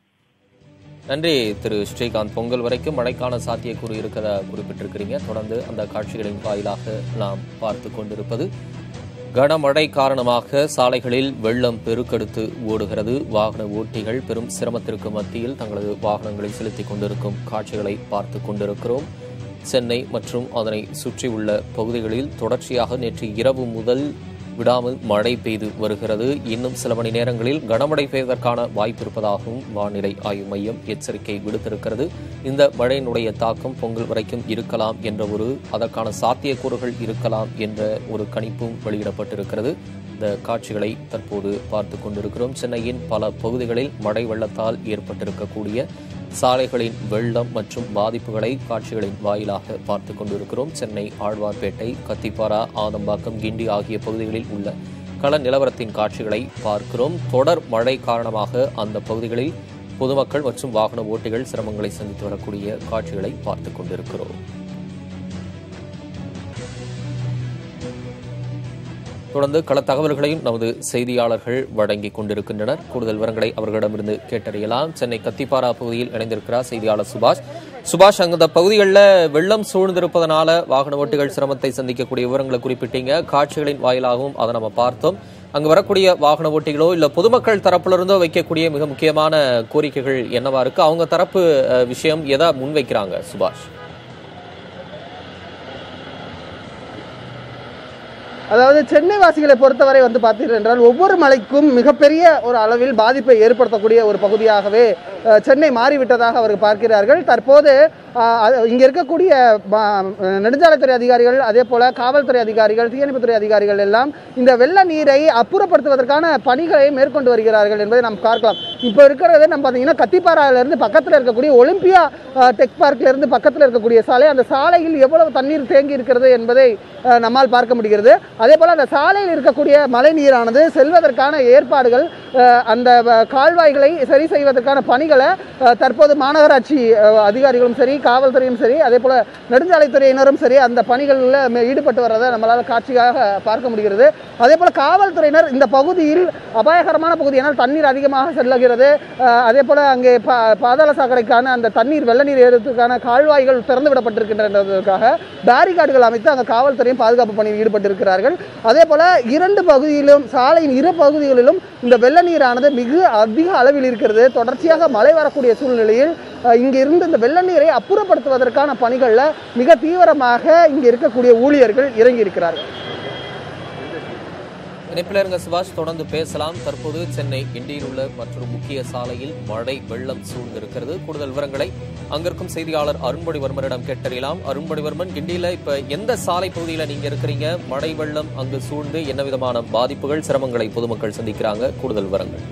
நன்றி திரு ஸ்ரீகாந்த் பொங்கல் வரைக்கும் மழைக்கான சாத்தியக்கூறு இருக்கதா குறிப்பிட்டிருக்கிறீங்க தொடர்ந்து அந்த காட்சிகளின் வாயிலாக நாம் பார்த்து கொண்டிருப்பது கனமழை காரணமாக சாலைகளில் வெள்ளம் பெருக்கெடுத்து ஓடுகிறது வாகன ஓட்டிகள் பெரும் சிரமத்திற்கு மத்தியில் தங்களது வாகனங்களை செலுத்திக் கொண்டிருக்கும் காட்சிகளை பார்த்து கொண்டிருக்கிறோம் சென்னை மற்றும் அதனை சுற்றியுள்ள பகுதிகளில் தொடர்ச்சியாக நேற்று இரவு முதல் விடாமல் மழை பெய்து வருகிறது இன்னும் சில மணி நேரங்களில் கனமழை பெய்வதற்கான வாய்ப்பு இருப்பதாகவும் வானிலை ஆய்வு மையம் எச்சரிக்கை விடுத்திருக்கிறது இந்த மழையினுடைய தாக்கம் பொங்கல் வரைக்கும் இருக்கலாம் என்ற ஒரு அதற்கான சாத்தியக்கூறுகள் இருக்கலாம் என்ற ஒரு கணிப்பும் வெளியிடப்பட்டிருக்கிறது இந்த காட்சிகளை தற்போது பார்த்து கொண்டிருக்கிறோம் சென்னையின் பல பகுதிகளில் மழை வெள்ளத்தால் ஏற்பட்டிருக்கக்கூடிய சாலைகளின் வெள்ளம் மற்றும் பாதிப்புகளை காட்சிகளின் வாயிலாக பார்த்து கொண்டிருக்கிறோம் சென்னை ஆழ்வார்பேட்டை கத்திப்பாரா ஆதம்பாக்கம் கிண்டி ஆகிய பகுதிகளில் உள்ள கள நிலவரத்தின் காட்சிகளை பார்க்கிறோம் தொடர் மழை காரணமாக அந்த பகுதிகளில் பொதுமக்கள் மற்றும் வாகன ஓட்டிகள் சிரமங்களை சந்தித்து வரக்கூடிய காட்சிகளை பார்த்து கொண்டிருக்கிறோம் தொடர்ந்து கள தகவல்களையும் நமது செய்தியாளர்கள் வழங்கிக் கொண்டிருக்கின்றனர் கூடுதல் விவரங்களை அவர்களிடமிருந்து கேட்டறியலாம் சென்னை கத்திப்பாரா பகுதியில் இணைந்திருக்கிறார் செய்தியாளர் சுபாஷ் சுபாஷ் அந்த பகுதிகளில் வெள்ளம் சூழ்ந்திருப்பதனால வாகன ஓட்டிகள் சிரமத்தை சந்திக்கக்கூடிய விவரங்களை குறிப்பிட்டீங்க காட்சிகளின் வாயிலாகவும் அதை நம்ம பார்த்தோம் அங்கு வரக்கூடிய வாகன ஓட்டிகளோ இல்ல பொதுமக்கள் தரப்புல இருந்தோ வைக்கக்கூடிய மிக முக்கியமான கோரிக்கைகள் என்னவா இருக்கு அவங்க தரப்பு அஹ், விஷயம் எதை முன்வைக்கிறாங்க சுபாஷ் அதாவது சென்னை வாசிகளை பொறுத்தவரை வந்து பார்த்தீர்கள் என்றால் ஒவ்வொரு மலைக்கும் மிகப்பெரிய ஒரு அளவில் பாதிப்பை ஏற்படுத்தக்கூடிய ஒரு பகுதியாகவே அஹ், சென்னை மாறிவிட்டதாக அவர்கள் பார்க்கிறார்கள் தற்போது அஹ், அது- இங்கே இருக்கக்கூடிய ம- நெடுஞ்சாலைத்துறை அதிகாரிகள் அதே போல காவல்துறை அதிகாரிகள் தீயணைப்புத்துறை அதிகாரிகள் எல்லாம் இந்த வெள்ள நீரை அப்புறப்படுத்துவதற்கான பணிகளை மேற்கொண்டு வருகிறார்கள் என்பதை நாம் பார்க்கலாம் இப்போ இருக்கிறது நம்ம பார்த்தீங்கன்னா கத்திப்பாறாவிலிருந்து பக்கத்தில் இருக்கக்கூடிய ஒலிம்பியா அஹ், டெக் பார்க்ல இருந்து பக்கத்தில் இருக்கக்கூடிய சாலை அந்த சாலையில் எவ்வளவு தண்ணீர் தேங்கி இருக்கிறது என்பதை அஹ், நம்மால் பார்க்க முடிகிறது அதே போல் அந்த சாலையில் இருக்கக்கூடிய மழை நீரானது செல்வதற்கான ஏற்பாடுகள் அஹ், அந்த அஹ், கால்வாய்களை சரி செய்வதற்கான பணிகளை அஹ், தற்போது மாநகராட்சி அஹ், அதிகாரிகளும் சரி காவல்துறையும் சரி அதே போல் நெடுஞ்சாலைத்துறையினரும் சரி அந்த பணிகளில் மே- ஈடுபட்டு வர்றதை நம்மளால் காட்சியாக பார்க்க முடிகிறது அதே போல் காவல்துறையினர் இந்த பகுதியில் அபாயகரமான பகுதி ஏன்னால் தண்ணீர் அதிகமாக செல்லுகிறது அஹ், அதே போல் அங்கே பா பாதாள சாக்கடைக்கான அந்த தண்ணீர் வெள்ள நீர் ஏறுவதற்கான கால்வாய்கள் திறந்து விடப்பட்டிருக்கின்றதற்காக பேரிகார்டுகள் அமைத்து அங்கே காவல்துறையும் பாதுகாப்பு பணியில் ஈடுபட்டிருக்கிறார்கள் அதே போல இரண்டு பகுதியிலும் சாலையின் இரு பகுதிகளிலும் இந்த வெள்ள நீரானது மிக அதிக அளவில் இருக்கிறது தொடர்ச்சியாக மழை வரக்கூடிய சூழ்நிலையில் அஹ், இங்கிருந்து இந்த வெள்ள நீரை அப்புறப்படுத்துவதற்கான பணிகளில் மிக தீவிரமாக இங்கே இருக்கக்கூடிய ஊழியர்கள் இறங்கி இருக்கிறார்கள் இணைப்பில் இருங்க சுபாஷ் தொடர்ந்து பேசலாம் தற்போது சென்னை கிண்டியில் உள்ள மற்றொரு முக்கிய சாலையில் மழை வெள்ளம் சூழ்ந்திருக்கிறது கூடுதல் விவரங்களை அங்கிருக்கும் செய்தியாளர் அருண்மொழிவர்மனிடம் கேட்டறியலாம் அருண்மொழிவர்மன் கிண்டியில இப்ப எந்த சாலை பகுதியில நீங்க இருக்கிறீங்க மழை வெள்ளம் அங்கு சூழ்ந்து என்ன விதமான பாதிப்புகள் சிரமங்களை பொதுமக்கள் சந்திக்கிறாங்க கூடுதல் விவரங்கள்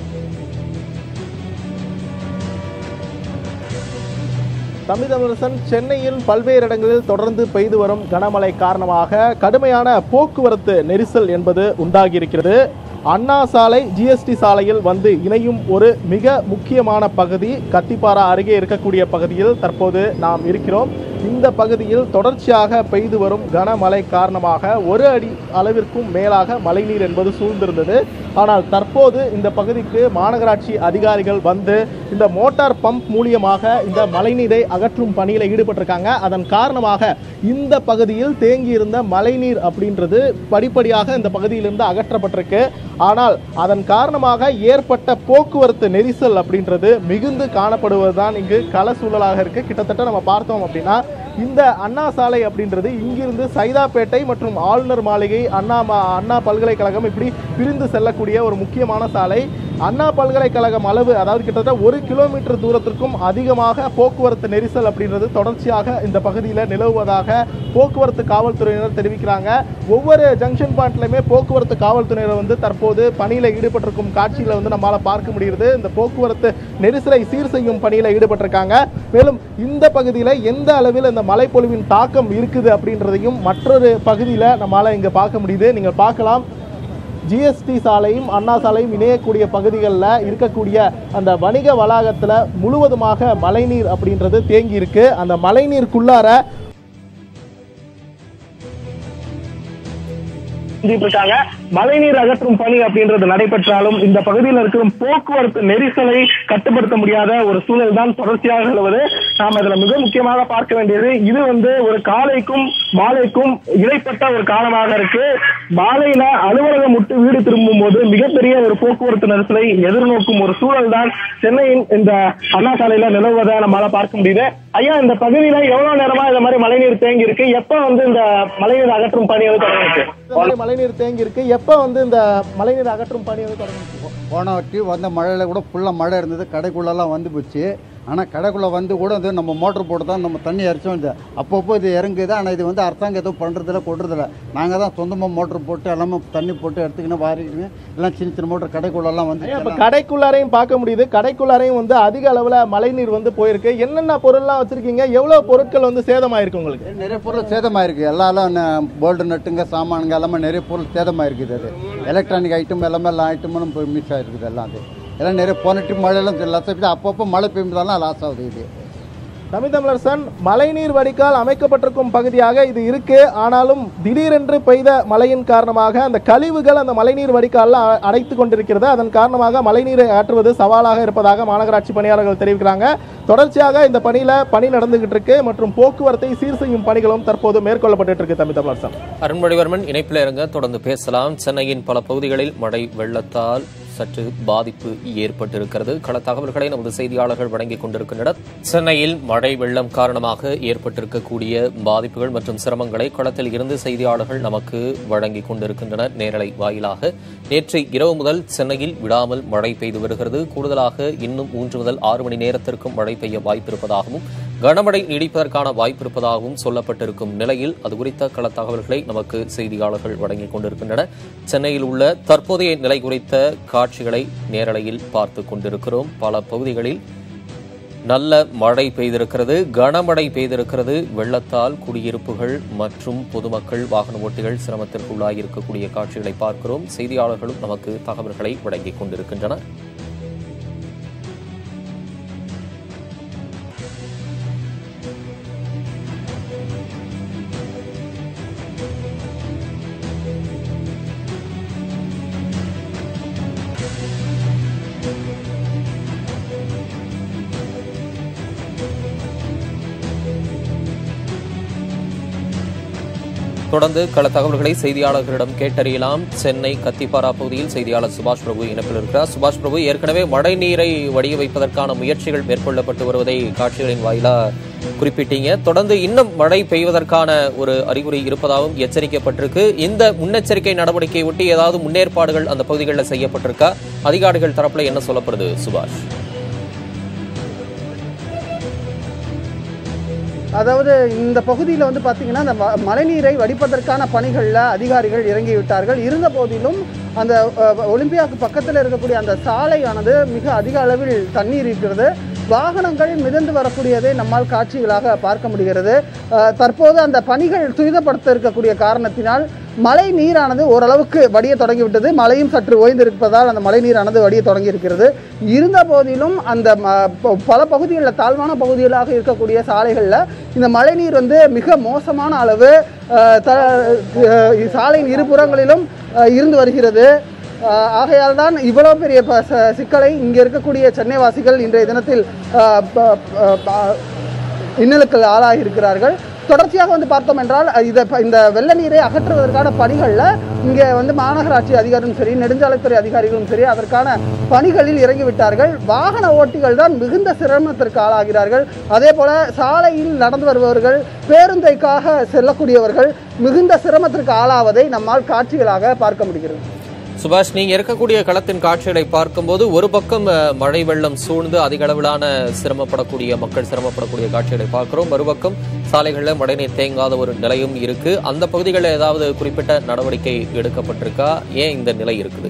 தமிழரசன் சென்னையில் பல்வேறு இடங்களில் தொடர்ந்து பெய்து வரும் கனமழை காரணமாக கடுமையான போக்குவரத்து நெரிசல் என்பது உண்டாகியிருக்கிறது அண்ணா சாலை ஜிஎஸ்டி சாலையில் வந்து இணையும் ஒரு மிக முக்கியமான பகுதி கத்திப்பாரா அருகே இருக்கக்கூடிய பகுதியில் தற்போது நாம் இருக்கிறோம் இந்த பகுதியில் தொடர்ச்சியாக பெய்து வரும் கனமழை காரணமாக ஒரு அடி அளவிற்கும் மேலாக மழைநீர் என்பது சூழ்ந்திருந்தது ஆனால் தற்போது இந்த பகுதிக்கு மாநகராட்சி அதிகாரிகள் வந்து இந்த மோட்டார் பம்ப் மூலியமாக இந்த மழைநீரை அகற்றும் பணியில் ஈடுபட்டிருக்காங்க அதன் காரணமாக இந்த பகுதியில் தேங்கியிருந்த மழைநீர் அப்படின்றது படிப்படியாக இந்த பகுதியிலிருந்து அகற்றப்பட்டிருக்கு ஆனால் அதன் காரணமாக ஏற்பட்ட போக்குவரத்து நெரிசல் அப்படின்றது மிகுந்து காணப்படுவதுதான் இங்கு கள சூழலாக இருக்கு கிட்டத்தட்ட நம்ம பார்த்தோம் அப்படின்னா இந்த அண்ணா சாலை அப்படின்றது இங்கிருந்து சைதாப்பேட்டை மற்றும் ஆளுநர் மாளிகை அண்ணா மா- அண்ணா பல்கலைக்கழகம் இப்படி பிரிந்து செல்லக்கூடிய ஒரு முக்கியமான சாலை அண்ணா பல்கலைக்கழகம் அளவு அதாவது கிட்டத்தட்ட ஒரு கிலோமீட்டர் தூரத்திற்கும் அதிகமாக போக்குவரத்து நெரிசல் அப்படின்றது தொடர்ச்சியாக இந்த பகுதியில் நிலவுவதாக போக்குவரத்து காவல்துறையினர் தெரிவிக்கிறாங்க ஒவ்வொரு ஜங்ஷன் பாயிண்ட்லையுமே போக்குவரத்து காவல்துறையினர் வந்து தற்போது பணியில் ஈடுபட்டிருக்கும் காட்சிகளை வந்து நம்மளால் பார்க்க முடிகிறது இந்த போக்குவரத்து நெரிசலை சீர் செய்யும் பணியில் ஈடுபட்டிருக்காங்க மேலும் இந்த பகுதியில் எந்த அளவில் இந்த மழைப்பொழிவின் தாக்கம் இருக்குது அப்படின்றதையும் மற்றொரு பகுதியில் நம்மளால் இங்கே பார்க்க முடியுது நீங்கள் பார்க்கலாம் ஜிஎஸ்டி சாலையும் அண்ணா சாலையும் இணையக்கூடிய பகுதிகளில் இருக்கக்கூடிய அந்த வணிக வளாகத்தில் முழுவதுமாக மழைநீர் அப்படின்றது தேங்கி இருக்கு அந்த மழைநீருக்குள்ளார செஞ்சுட்டு இருக்காங்க மழைநீர் அகற்றும் பணி அப்படின்றது நடைபெற்றாலும் இந்த பகுதியில் இருக்கிற போக்குவரத்து நெரிசலை கட்டுப்படுத்த முடியாத ஒரு சூழல் தான் தொடர்ச்சியாக நிலவுது நாம் இதுல மிக முக்கியமாக பார்க்க வேண்டியது இது வந்து ஒரு காலைக்கும் மாலைக்கும் இடைப்பட்ட ஒரு காலமாக இருக்கு மாலையில அலுவலகம் விட்டு வீடு திரும்பும் போது மிகப்பெரிய ஒரு போக்குவரத்து நெரிசலை எதிர்நோக்கும் ஒரு சூழல் தான் சென்னையின் இந்த அண்ணா சாலையில நிலவுவதை நம்மளால பார்க்க முடியுது ஐயா இந்த பகுதியில எவ்வளவு நேரமா இந்த மாதிரி மழைநீர் தேங்கி இருக்கு எப்ப வந்து இந்த மழைநீர் அகற்றும் பணி வந்து தொடங்கிருக்கு இந்த மாதிரி மழைநீர் தேங்கி இருக்கு எப்போ வந்து இந்த மழைநீர் அகற்றும் பணி வந்து தொடங்கிச்சு போன வாட்டி வந்த மழையில் கூட ஃபுல்லாக மழை இருந்தது கடைக்குள்ளெல்லாம் வந்து போச்சு ஆனால் கடைக்குள்ளே வந்து கூட இது நம்ம மோட்டர் போட்டு தான் நம்ம தண்ணி இறச்சோம் இது அப்பப்போ இது இறங்குது ஆனால் இது வந்து அரசாங்கம் எதுவும் பண்ணுறதில்ல கொடுறதில்ல நாங்கள் தான் சொந்தமாக மோட்டர் போட்டு எல்லாமே தண்ணி போட்டு எடுத்துக்கின்னு வாரிக்கின்னு எல்லாம் சின்ன சின்ன மோட்டர் கடைக்குள்ளெல்லாம் வந்து இப்போ கடைக்குள்ளாரையும் பார்க்க முடியுது கடைக்குள்ளாரையும் வந்து அதிக அளவில் மழைநீர் வந்து போயிருக்கு என்னென்ன பொருள்லாம் வச்சிருக்கீங்க எவ்வளோ பொருட்கள் வந்து சேதமாயிருக்கு உங்களுக்கு நிறைய பொருள் சேதமாயிருக்கு எல்லாரும் போல்டு நட்டுங்க சாமானுங்க எல்லாமே நிறைய பொருள் சேதமாயிருக்குது அது எலக்ட்ரானிக் ஐட்டம் எல்லாமே எல்லா ஐட்டமும் போய் மிஸ் ஆயிருக்குது எல்லாம் அது எல்லாம் நிறைய போன ட்ரிப் மழையெல்லாம் லாஸ் ஆகிடுது அப்பப்போ மழை பெய்யும்போதெல்லாம் லாஸ் ஆகுது இது தமிழ்தமிழரசன் மழைநீர் வடிகால் அமைக்கப்பட்டிருக்கும் பகுதியாக இது இருக்கு ஆனாலும் திடீரென்று பெய்த மழையின் காரணமாக அந்த கழிவுகள் அந்த மழைநீர் வடிகாலில் அ- அடைத்து கொண்டிருக்கிறது அதன் காரணமாக மழைநீரை ஆற்றுவது சவாலாக இருப்பதாக மாநகராட்சி பணியாளர்கள் தெரிவிக்கிறாங்க தொடர்ச்சியாக இந்த பணியில பணி நடந்துகிட்டு இருக்கு மற்றும் போக்குவரத்தை சீர் செய்யும் பணிகளும் தற்போது மேற்கொள்ளப்பட்டு இருக்கு தமிழ் தமிழரசன் அருண்மொழிவர்மன் இணைப்பில் இருங்க தொடர்ந்து பேசலாம் சென்னையின் பல பகுதிகளில் மழை வெள்ளத்தால் சற்று பாதிப்பு ஏற்பட்டிருக்கிறது கள தகவல்களை நமது செய்தியாளர்கள் வழங்கிக் கொண்டிருக்கின்றனர் சென்னையில் மழை வெள்ளம் காரணமாக ஏற்பட்டிருக்கக்கூடிய பாதிப்புகள் மற்றும் சிரமங்களை களத்தில் இருந்து செய்தியாளர்கள் நமக்கு வழங்கிக் கொண்டிருக்கின்றனர் நேரலை வாயிலாக நேற்று இரவு முதல் சென்னையில் விடாமல் மழை பெய்து வருகிறது கூடுதலாக இன்னும் மூன்று முதல் ஆறு மணி நேரத்திற்கும் மழை பெய்ய வாய்ப்பிருப்பதாகவும் கனமழை நீடிப்பதற்கான வாய்ப்பு இருப்பதாகவும் சொல்லப்பட்டிருக்கும் நிலையில் அது குறித்த கள தகவல்களை நமக்கு செய்தியாளர்கள் வழங்கிக் கொண்டிருக்கின்றனர் சென்னையில் உள்ள தற்போதைய நிலை குறித்த காட்சிகளை நேரலையில் பார்த்துக் கொண்டிருக்கிறோம் பல பகுதிகளில் நல்ல மழை பெய்திருக்கிறது கனமழை பெய்திருக்கிறது வெள்ளத்தால் குடியிருப்புகள் மற்றும் பொதுமக்கள் வாகன ஓட்டிகள் சிரமத்திற்குள்ளாகி இருக்கக்கூடிய காட்சிகளை பார்க்கிறோம் செய்தியாளர்களும் நமக்கு தகவல்களை வழங்கிக் கொண்டிருக்கின்றனர் தொடர்ந்து கள தகவல்களை செய்தியாளர்களிடம் கேட்டறியலாம் சென்னை கத்திப்பாரா பகுதியில் செய்தியாளர் சுபாஷ் பிரபு இணைப்பில் இருக்கிறார் சுபாஷ் பிரபு ஏற்கனவே மழை நீரை வடிய வைப்பதற்கான முயற்சிகள் மேற்கொள்ளப்பட்டு வருவதை காட்சிகளின் வாயிலா குறிப்பிட்டீங்க தொடர்ந்து இன்னும் மழை பெய்வதற்கான ஒரு அறிகுறி இருப்பதாகவும் எச்சரிக்கப்பட்டிருக்கு இந்த முன்னெச்சரிக்கை நடவடிக்கையை ஒட்டி ஏதாவது முன்னேற்பாடுகள் அந்த பகுதிகளில் செய்யப்பட்டிருக்கா அதிகாரிகள் தரப்புல என்ன சொல்லப்படுது சுபாஷ் அதாவது இந்த பகுதியில் வந்து பார்த்தீங்கன்னா அந்த ம- மழைநீரை வடிப்பதற்கான பணிகளில் அதிகாரிகள் இறங்கி விட்டார்கள் இருந்த போதிலும் அந்த அஹ், ஒலிம்பியாவுக்கு பக்கத்தில் இருக்கக்கூடிய அந்த சாலையானது மிக அதிக அளவில் தண்ணீர் இருக்கிறது வாகனங்கள் மிதந்து வரக்கூடியதை நம்மால் காட்சிகளாக பார்க்க முடிகிறது அஹ், தற்போது அந்த பணிகள் துரிதப்படுத்த இருக்கக்கூடிய காரணத்தினால் மழை நீரானது ஓரளவுக்கு வடிய தொடங்கிவிட்டது மழையும் சற்று ஓய்ந்திருப்பதால் அந்த மழை நீரானது வடிய தொடங்கி இருக்கிறது இருந்த போதிலும் அந்த ம- ப- பல பகுதிகளில் தாழ்வான பகுதிகளாக இருக்கக்கூடிய சாலைகளில் இந்த மழைநீர் வந்து மிக மோசமான அளவு அஹ், த அஹ், சாலையின் இருபுறங்களிலும் அஹ், இருந்து வருகிறது அஹ், ஆகையால் தான் இவ்வளோ பெரிய ப- ச- சிக்கலை இங்கே இருக்கக்கூடிய சென்னைவாசிகள் இன்றைய தினத்தில் அஹ், ப- ப- ப- இன்னலுக்கு ஆளாகி இருக்கிறார்கள் தொடர்ச்சியாக வந்து பார்த்தோம் என்றால் அஹ், இதை ப- இந்த வெள்ள நீரை அகற்றுவதற்கான பணிகளில் இங்கே வந்து மாநகராட்சி அதிகாரிகளும் சரி நெடுஞ்சாலைத்துறை அதிகாரிகளும் சரி அதற்கான பணிகளில் இறங்கிவிட்டார்கள் வாகன ஓட்டிகள் தான் மிகுந்த சிரமத்திற்கு ஆளாகிறார்கள் அதே போல சாலையில் நடந்து வருபவர்கள் பேருந்தைக்காக செல்லக்கூடியவர்கள் மிகுந்த சிரமத்திற்கு ஆளாவதை நம்மால் காட்சிகளாக பார்க்க முடிகிறது சுபாஷ் நீங்க இருக்கக்கூடிய களத்தின் காட்சிகளை பார்க்கும்போது ஒரு பக்கம் அஹ், மழை வெள்ளம் சூழ்ந்து அதிக அளவிலான சிரமப்படக்கூடிய மக்கள் சிரமப்படக்கூடிய காட்சிகளை பார்க்கிறோம் மறுபக்கம் சாலைகளில் மழைநீர் தேங்காத ஒரு நிலையும் இருக்கு அந்த பகுதிகளில் ஏதாவது குறிப்பிட்ட நடவடிக்கை எடுக்கப்பட்டிருக்கா ஏன் இந்த நிலை இருக்குது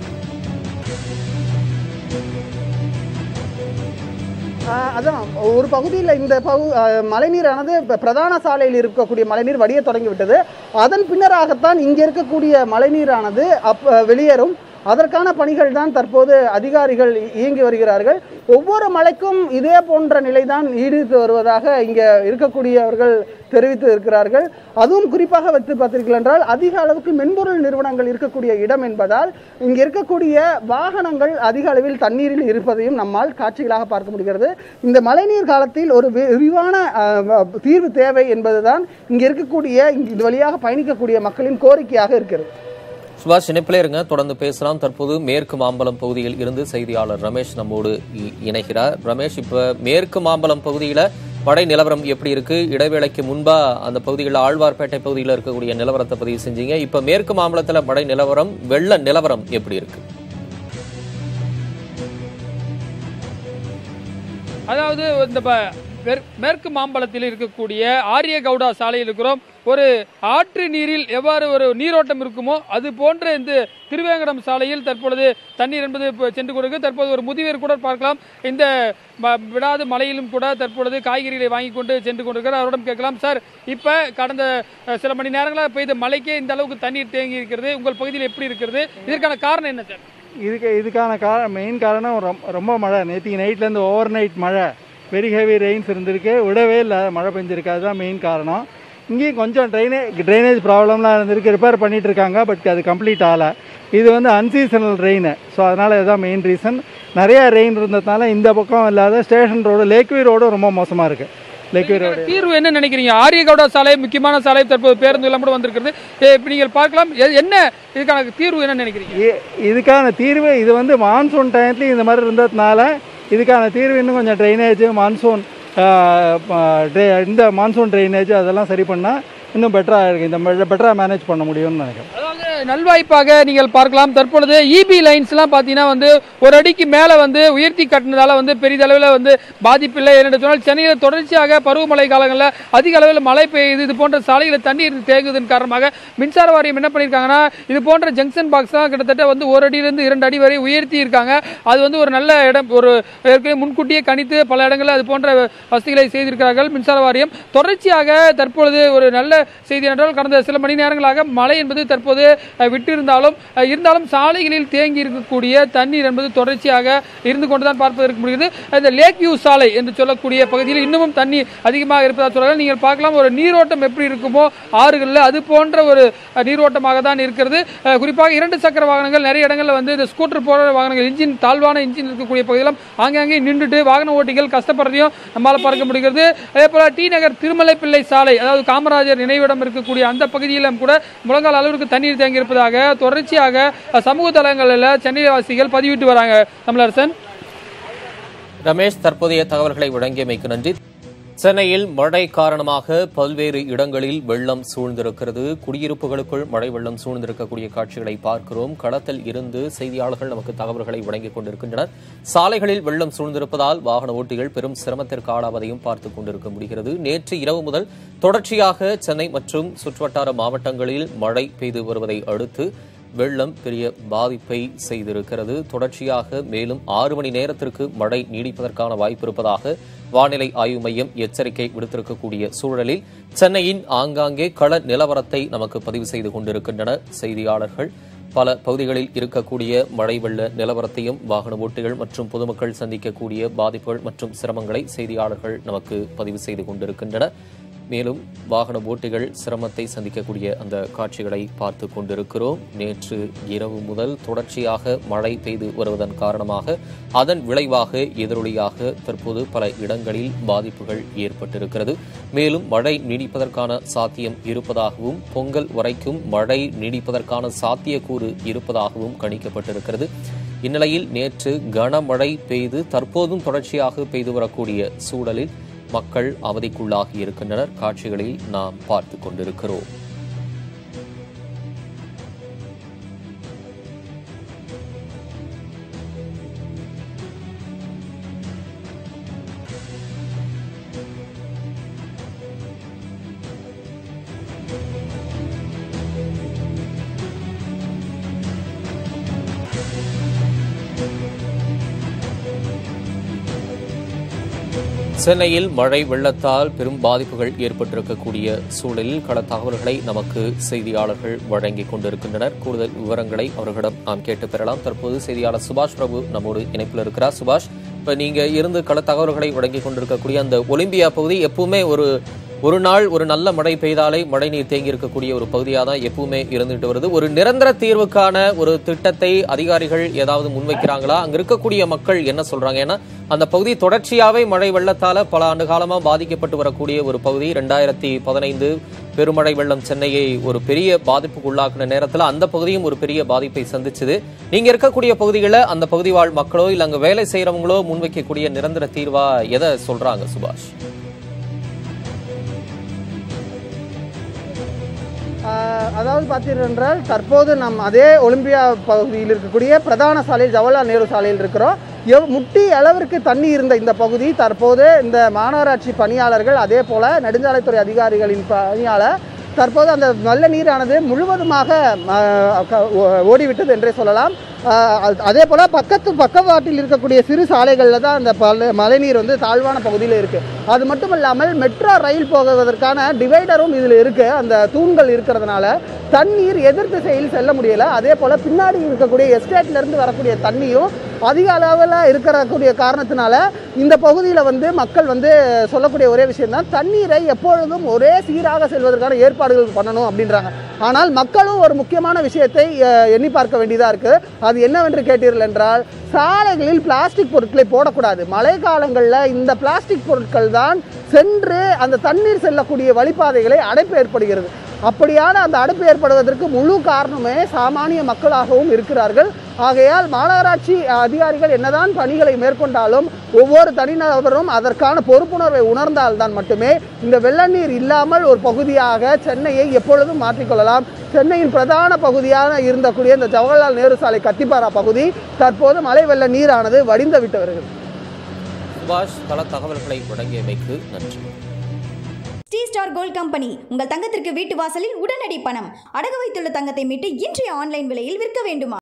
ஆஹ் அதான் ஒரு பகுதியில் இந்த பகு ஆஹ் மழைநீரானது இப்ப பிரதான சாலையில் இருக்கக்கூடிய மழைநீர் வடிய தொடங்கிவிட்டது அதன் பின்னராகத்தான் இங்கே இருக்கக்கூடிய மழைநீரானது அப் வெளியேறும் அதற்கான பணிகள் தான் தற்போது அதிகாரிகள் இயங்கி வருகிறார்கள் ஒவ்வொரு மலைக்கும் இதே போன்ற நிலைதான் நீடித்து வருவதாக இங்கே இருக்கக்கூடியவர்கள் தெரிவித்து இருக்கிறார்கள் அதுவும் குறிப்பாக வைத்து பார்த்தீர்கள் என்றால் அதிக அளவுக்கு மென்பொருள் நிறுவனங்கள் இருக்கக்கூடிய இடம் என்பதால் இங்கே இருக்கக்கூடிய வாகனங்கள் அதிக அளவில் தண்ணீரில் இருப்பதையும் நம்மால் காட்சிகளாக பார்க்க முடிகிறது இந்த மழைநீர் காலத்தில் ஒரு வி- விரிவான அஹ், தீர்வு தேவை என்பதுதான் இங்கே இருக்கக்கூடிய இங்க- இது வழியாக பயணிக்கக்கூடிய மக்களின் கோரிக்கையாக இருக்கிறது சுபாஷ் இணைப்பிலே இருங்க தொடர்ந்து பேசலாம் தற்போது மேற்கு மாம்பலம் பகுதியில் இருந்து செய்தியாளர் ரமேஷ் நம்மோடு இ- இணைகிறார் ரமேஷ் இப்ப மேற்கு மாம்பலம் பகுதியில மழை நிலவரம் எப்படி இருக்கு இடைவேளைக்கு முன்பா அந்த பகுதிகளில் ஆழ்வார்பேட்டை பகுதியில் இருக்கக்கூடிய நிலவரத்தை பதிவு செஞ்சீங்க இப்ப மேற்கு மாம்பலத்துல மழை நிலவரம் வெள்ள நிலவரம் எப்படி இருக்கு அதாவது இந்த ப- மேற்- மேற்கு மாம்பலத்தில் இருக்கக்கூடிய ஆரியகவுடா சாலையில் இருக்கிறோம் ஒரு ஆற்று நீரில் எவ்வாறு ஒரு நீரோட்டம் இருக்குமோ அது போன்ற இந்த திருவேங்கடம் சாலையில் தற்பொழுது தண்ணீர் என்பது இப்ப சென்று கொடுக்கு தற்போது ஒரு முதியவர் கூட பார்க்கலாம் இந்த ம- விடாத மழையிலும் கூட தற்பொழுது காய்கறிகளை வாங்கி கொண்டு சென்று கொண்டிருக்கிறார் அவரிடம் கேட்கலாம் சார் இப்ப கடந்த அஹ், சில மணி நேரங்களாக பெய்த மழைக்கே இந்த அளவுக்கு தண்ணீர் தேங்கி இருக்கிறது உங்கள் பகுதியில் எப்படி இருக்கிறது இதற்கான காரணம் என்ன சார் இதுக்கு இதுக்கான காரணம் மெயின் காரணம் ரொம்ப ரொம்ப மழை நேற்று நைட்லேருந்து ஓவர் நைட் மழை வெரி ஹெவி ரெயின்ஸ் இருந்திருக்கு விடவே இல்லை மழை பெஞ்சிருக்கு அதுதான் மெயின் காரணம் இங்கேயும் கொஞ்சம் ட்ரைனேஜ் ட்ரைனேஜ் ப்ராப்ளம்லாம் இருந்திருக்கு ரிப்பேர் பண்ணிட்டு இருக்காங்க பட் அது கம்ப்ளீட் ஆகலை இது வந்து அன்சீசனல் ரெயின் ஸோ அதனால் இதுதான் மெயின் ரீசன் நிறையா ரெயின் இருந்ததுனால இந்த பக்கம் இல்லாத ஸ்டேஷன் ரோடு லேக்வி ரோடும் ரொம்ப மோசமாக இருக்குது லேக்வி ரோடு தீர்வு என்ன நினைக்கிறீங்க ஆரியகவுடா சாலை முக்கியமான சாலை தற்போது பேருந்து எல்லாம் கூட வந்திருக்கிறது இப்போ நீங்கள் பார்க்கலாம் எ- என்ன இதுக்கான தீர்வு என்ன நினைக்கிறீங்க இ- இதுக்கான தீர்வு இது வந்து மான்சூன் டயத்துலையும் இந்த மாதிரி இருந்ததுனால இதுக்கான தீர்வு இன்னும் கொஞ்சம் ட்ரைனேஜ் மான்சூன் இந்த மான்சூன் ட்ரைனேஜ் அதெல்லாம் சரி பண்ணால் இன்னும் பெட்டராக இருக்குது இந்த பெட்டராக மேனேஜ் பண்ண முடியும்னு நினைக்கிறேன் அதாவது நல்வாய்ப்பாக நீங்கள் பார்க்கலாம் தற்பொழுது இபி லைன்ஸ்லாம் பார்த்தீங்கன்னா வந்து ஒரு அடிக்கு மேலே வந்து உயர்த்தி கட்டினதால வந்து பெரிதளவில் வந்து பாதிப்பில்லை என்று சொன்னால் சென்னையில் தொடர்ச்சியாக பருவமழை காலங்களில் அதிக அளவில் மழை பெய்யுது இது போன்ற சாலைகளில் தண்ணீர் தேங்குவதன் காரணமாக மின்சார வாரியம் என்ன பண்ணியிருக்காங்கன்னா இது போன்ற ஜங்ஷன் பாக்ஸ் தான் கிட்டத்தட்ட வந்து ஒரு அடியிலிருந்து இரண்டு அடி வரை உயர்த்தி இருக்காங்க அது வந்து ஒரு நல்ல இடம் ஒரு ஏற்கனவே முன்கூட்டியே கணித்து பல இடங்களில் அது போன்ற வசதிகளை செய்திருக்கிறார்கள் மின்சார வாரியம் தொடர்ச்சியாக தற்பொழுது ஒரு நல்ல செய்தி என்றால் கடந்த சில மணி நேரங்களாக மழை என்பது தற்போது அஹ், விட்டிருந்தாலும் அஹ், இருந்தாலும் சாலைகளில் தேங்கி இருக்கக்கூடிய தண்ணீர் என்பது தொடர்ச்சியாக இருந்து கொண்டுதான் பார்ப்பதற்கு முடிகிறது இந்த லேக் வியூ சாலை என்று சொல்லக்கூடிய பகுதியில் இன்னமும் தண்ணி அதிகமாக இருப்பதாக சொல்றாங்க நீங்கள் பார்க்கலாம் ஒரு நீரோட்டம் எப்படி இருக்குமோ ஆறுகளில் அது போன்ற ஒரு அஹ், நீரோட்டமாக தான் இருக்கிறது அஹ், குறிப்பாக இரண்டு சக்கர வாகனங்கள் நிறைய இடங்களில் வந்து இந்த ஸ்கூட்டர் போன்ற வாகனங்கள் இன்ஜின் தாழ்வான இன்ஜின் இருக்கக்கூடிய பகுதியிலும் ஆங்காங்கே நின்றுட்டு வாகன ஓட்டிகள் கஷ்டப்படுறதையும் நம்மால் பார்க்க முடிகிறது அதே போல டி நகர் திருமலை பிள்ளை சாலை அதாவது காமராஜர் நினைவிடம் இருக்கக்கூடிய அந்த பகுதியிலும் கூட முழங்கால் அளவிற்கு தண்ணீர் தேங்கி இருப்பதாக தொடர்ச்சியாக அஹ், சமூக தளங்களில் சென்னை வாசிகள் பதிவிட்டு வராங்க தமிழரசன் ரமேஷ் தற்போதைய தகவல்களை வழங்கியமைக்கு நன்றி சென்னையில் மழை காரணமாக பல்வேறு இடங்களில் வெள்ளம் சூழ்ந்திருக்கிறது குடியிருப்புகளுக்குள் மழை வெள்ளம் சூழ்ந்திருக்கக்கூடிய காட்சிகளை பார்க்கிறோம் களத்தில் இருந்து செய்தியாளர்கள் நமக்கு தகவல்களை வழங்கிக் கொண்டிருக்கின்றனர் சாலைகளில் வெள்ளம் சூழ்ந்திருப்பதால் வாகன ஓட்டிகள் பெரும் சிரமத்திற்கு ஆளாவதையும் பார்த்துக் கொண்டிருக்க முடிகிறது நேற்று இரவு முதல் தொடர்ச்சியாக சென்னை மற்றும் சுற்றுவட்டார மாவட்டங்களில் மழை பெய்து வருவதை அடுத்து வெள்ளம் பெரிய பாதிப்பை செய்திருக்கிறது தொடர்ச்சியாக மேலும் ஆறு மணி நேரத்திற்கு மழை நீடிப்பதற்கான வாய்ப்பு இருப்பதாக வானிலை ஆய்வு மையம் எச்சரிக்கை விடுத்திருக்கக்கூடிய சூழலில் சென்னையின் ஆங்காங்கே கள நிலவரத்தை நமக்கு பதிவு செய்து கொண்டிருக்கின்றனர் செய்தியாளர்கள் பல பகுதிகளில் இருக்கக்கூடிய மழை வெள்ள நிலவரத்தையும் வாகன ஓட்டிகள் மற்றும் பொதுமக்கள் சந்திக்கக்கூடிய பாதிப்புகள் மற்றும் சிரமங்களை செய்தியாளர்கள் நமக்கு பதிவு செய்து கொண்டிருக்கின்றனர் மேலும் வாகன ஓட்டிகள் சிரமத்தை சந்திக்கக்கூடிய அந்த காட்சிகளை பார்த்து கொண்டிருக்கிறோம் நேற்று இரவு முதல் தொடர்ச்சியாக மழை பெய்து வருவதன் காரணமாக அதன் விளைவாக எதிரொலியாக தற்போது பல இடங்களில் பாதிப்புகள் ஏற்பட்டிருக்கிறது மேலும் மழை நீடிப்பதற்கான சாத்தியம் இருப்பதாகவும் பொங்கல் வரைக்கும் மழை நீடிப்பதற்கான சாத்தியக்கூறு இருப்பதாகவும் கணிக்கப்பட்டிருக்கிறது இந்நிலையில் நேற்று கனமழை பெய்து தற்போதும் தொடர்ச்சியாக பெய்து வரக்கூடிய சூழலில் மக்கள் அவதிக்குள்ளாகி இருக்கின்றனர் காட்சிகளில் நாம் பார்த்து கொண்டிருக்கிறோம் சென்னையில் மழை வெள்ளத்தால் பெரும் பாதிப்புகள் ஏற்பட்டிருக்கக்கூடிய சூழலில் கள தகவல்களை நமக்கு செய்தியாளர்கள் வழங்கிக் கொண்டிருக்கின்றனர் கூடுதல் விவரங்களை அவர்களிடம் நாம் கேட்டு பெறலாம் தற்போது செய்தியாளர் சுபாஷ் பிரபு நம்மோடு இணைப்பில் இருக்கிறார் சுபாஷ் இப்ப நீங்க இருந்து கள தகவல்களை வழங்கிக் கொண்டிருக்கக்கூடிய அந்த ஒலிம்பியா பகுதி எப்பவுமே ஒரு ஒரு நாள் ஒரு நல்ல மழை பெய்தாலே மழை நீர் தேங்கி இருக்கக்கூடிய ஒரு பகுதியாக தான் எப்பவுமே இருந்துட்டு வருது ஒரு நிரந்தர தீர்வுக்கான ஒரு திட்டத்தை அதிகாரிகள் ஏதாவது முன்வைக்கிறாங்களா அங்க இருக்கக்கூடிய மக்கள் என்ன சொல்றாங்க ஏன்னா அந்த பகுதி தொடர்ச்சியாவே மழை வெள்ளத்தால பல ஆண்டு காலமா பாதிக்கப்பட்டு வரக்கூடிய ஒரு பகுதி ரெண்டாயிரத்தி பதினைந்து பெருமழை வெள்ளம் சென்னையை ஒரு பெரிய பாதிப்புக்கு உள்ளாக்குன நேரத்துல அந்த பகுதியும் ஒரு பெரிய பாதிப்பை சந்திச்சது நீங்க இருக்கக்கூடிய பகுதிகளில் அந்த பகுதி வாழ் மக்களோ இல்ல அங்க வேலை செய்யறவங்களோ முன்வைக்கக்கூடிய நிரந்தர தீர்வா எதை சொல்றாங்க சுபாஷ் ஆஹ் அதாவது பார்த்தீர்கள் என்றால் தற்போது நாம் அதே ஒலிம்பியா பகுதியில் இருக்கக்கூடிய பிரதான சாலையில் ஜவஹர்லால் நேரு சாலையில் இருக்கிறோம் எவ் முட்டி அளவிற்கு தண்ணி இருந்த இந்த பகுதி தற்போது இந்த மாநகராட்சி பணியாளர்கள் அதே போல நெடுஞ்சாலைத்துறை அதிகாரிகளின் பணியாளர் தற்போது அந்த நல்ல நீரானது முழுவதுமாக ஆஹ், க- ஓ- ஓடிவிட்டது என்றே சொல்லலாம் ஆஹ், அது- அதே போல் பக்கத்து பக்கவாட்டில் இருக்கக்கூடிய சிறு சாலைகளில் தான் அந்த பல மழைநீர் வந்து தாழ்வான பகுதியில் இருக்குது அது மட்டும் இல்லாமல் மெட்ரோ ரயில் போகுவதற்கான டிவைடரும் இதில் இருக்குது அந்த தூண்கள் இருக்கிறதுனால தண்ணீர் எதிர் திசையில் செல்ல முடியல அதே போல் பின்னாடி இருக்கக்கூடிய எஸ்டேட்லேருந்து வரக்கூடிய தண்ணியும் அதிக அளவில் இருக்கக்கூடிய காரணத்தினால இந்த பகுதியில் வந்து மக்கள் வந்து சொல்லக்கூடிய ஒரே விஷயம் தான் தண்ணீரை எப்பொழுதும் ஒரே சீராக செல்வதற்கான ஏற்பாடுகள் பண்ணணும் அப்படின்றாங்க ஆனால் மக்களும் ஒரு முக்கியமான விஷயத்தை அஹ், எண்ணி பார்க்க வேண்டியதாக இருக்குது அது என்னவென்று கேட்டீர்கள் என்றால் சாலைகளில் பிளாஸ்டிக் பொருட்களை போடக்கூடாது மழை காலங்களில் இந்த பிளாஸ்டிக் பொருட்கள் தான் சென்று அந்த தண்ணீர் செல்லக்கூடிய வழிப்பாதைகளை அடைப்பு ஏற்படுகிறது அப்படியான அந்த அடைப்பு ஏற்படுவதற்கு முழு காரணமே சாமானிய மக்களாகவும் இருக்கிறார்கள் ஆகையால் மாநகராட்சி அதிகாரிகள் என்னதான் பணிகளை மேற்கொண்டாலும் ஒவ்வொரு தனிநபரும் அதற்கான பொறுப்புணர்வை உணர்ந்தால்தான் மட்டுமே இந்த வெள்ள நீர் இல்லாமல் ஒரு பகுதியாக சென்னையை எப்பொழுதும் மாற்றிக்கொள்ளலாம் சென்னையின் பிரதான பகுதியாக இருந்தக்கூடிய இந்த ஜவஹர்லால் நேரு சாலை கத்திப்பாரா பகுதி தற்போது மழை வெள்ள நீரானது வடிந்து விட்டு வருகிறது சுபாஷ் பல தகவல்களை வழங்கியமைக்கு நன்றி ஸ்ரீ ஸ்டார் கோல்ட் கம்பெனி உங்கள் தங்கத்திற்கு வீட்டு வாசலில் உடனடி பணம் அடகு வைத்துள்ள தங்கத்தை மீட்டு இன்றைய ஆன்லைன் விலையில் விற்க வேண்டுமா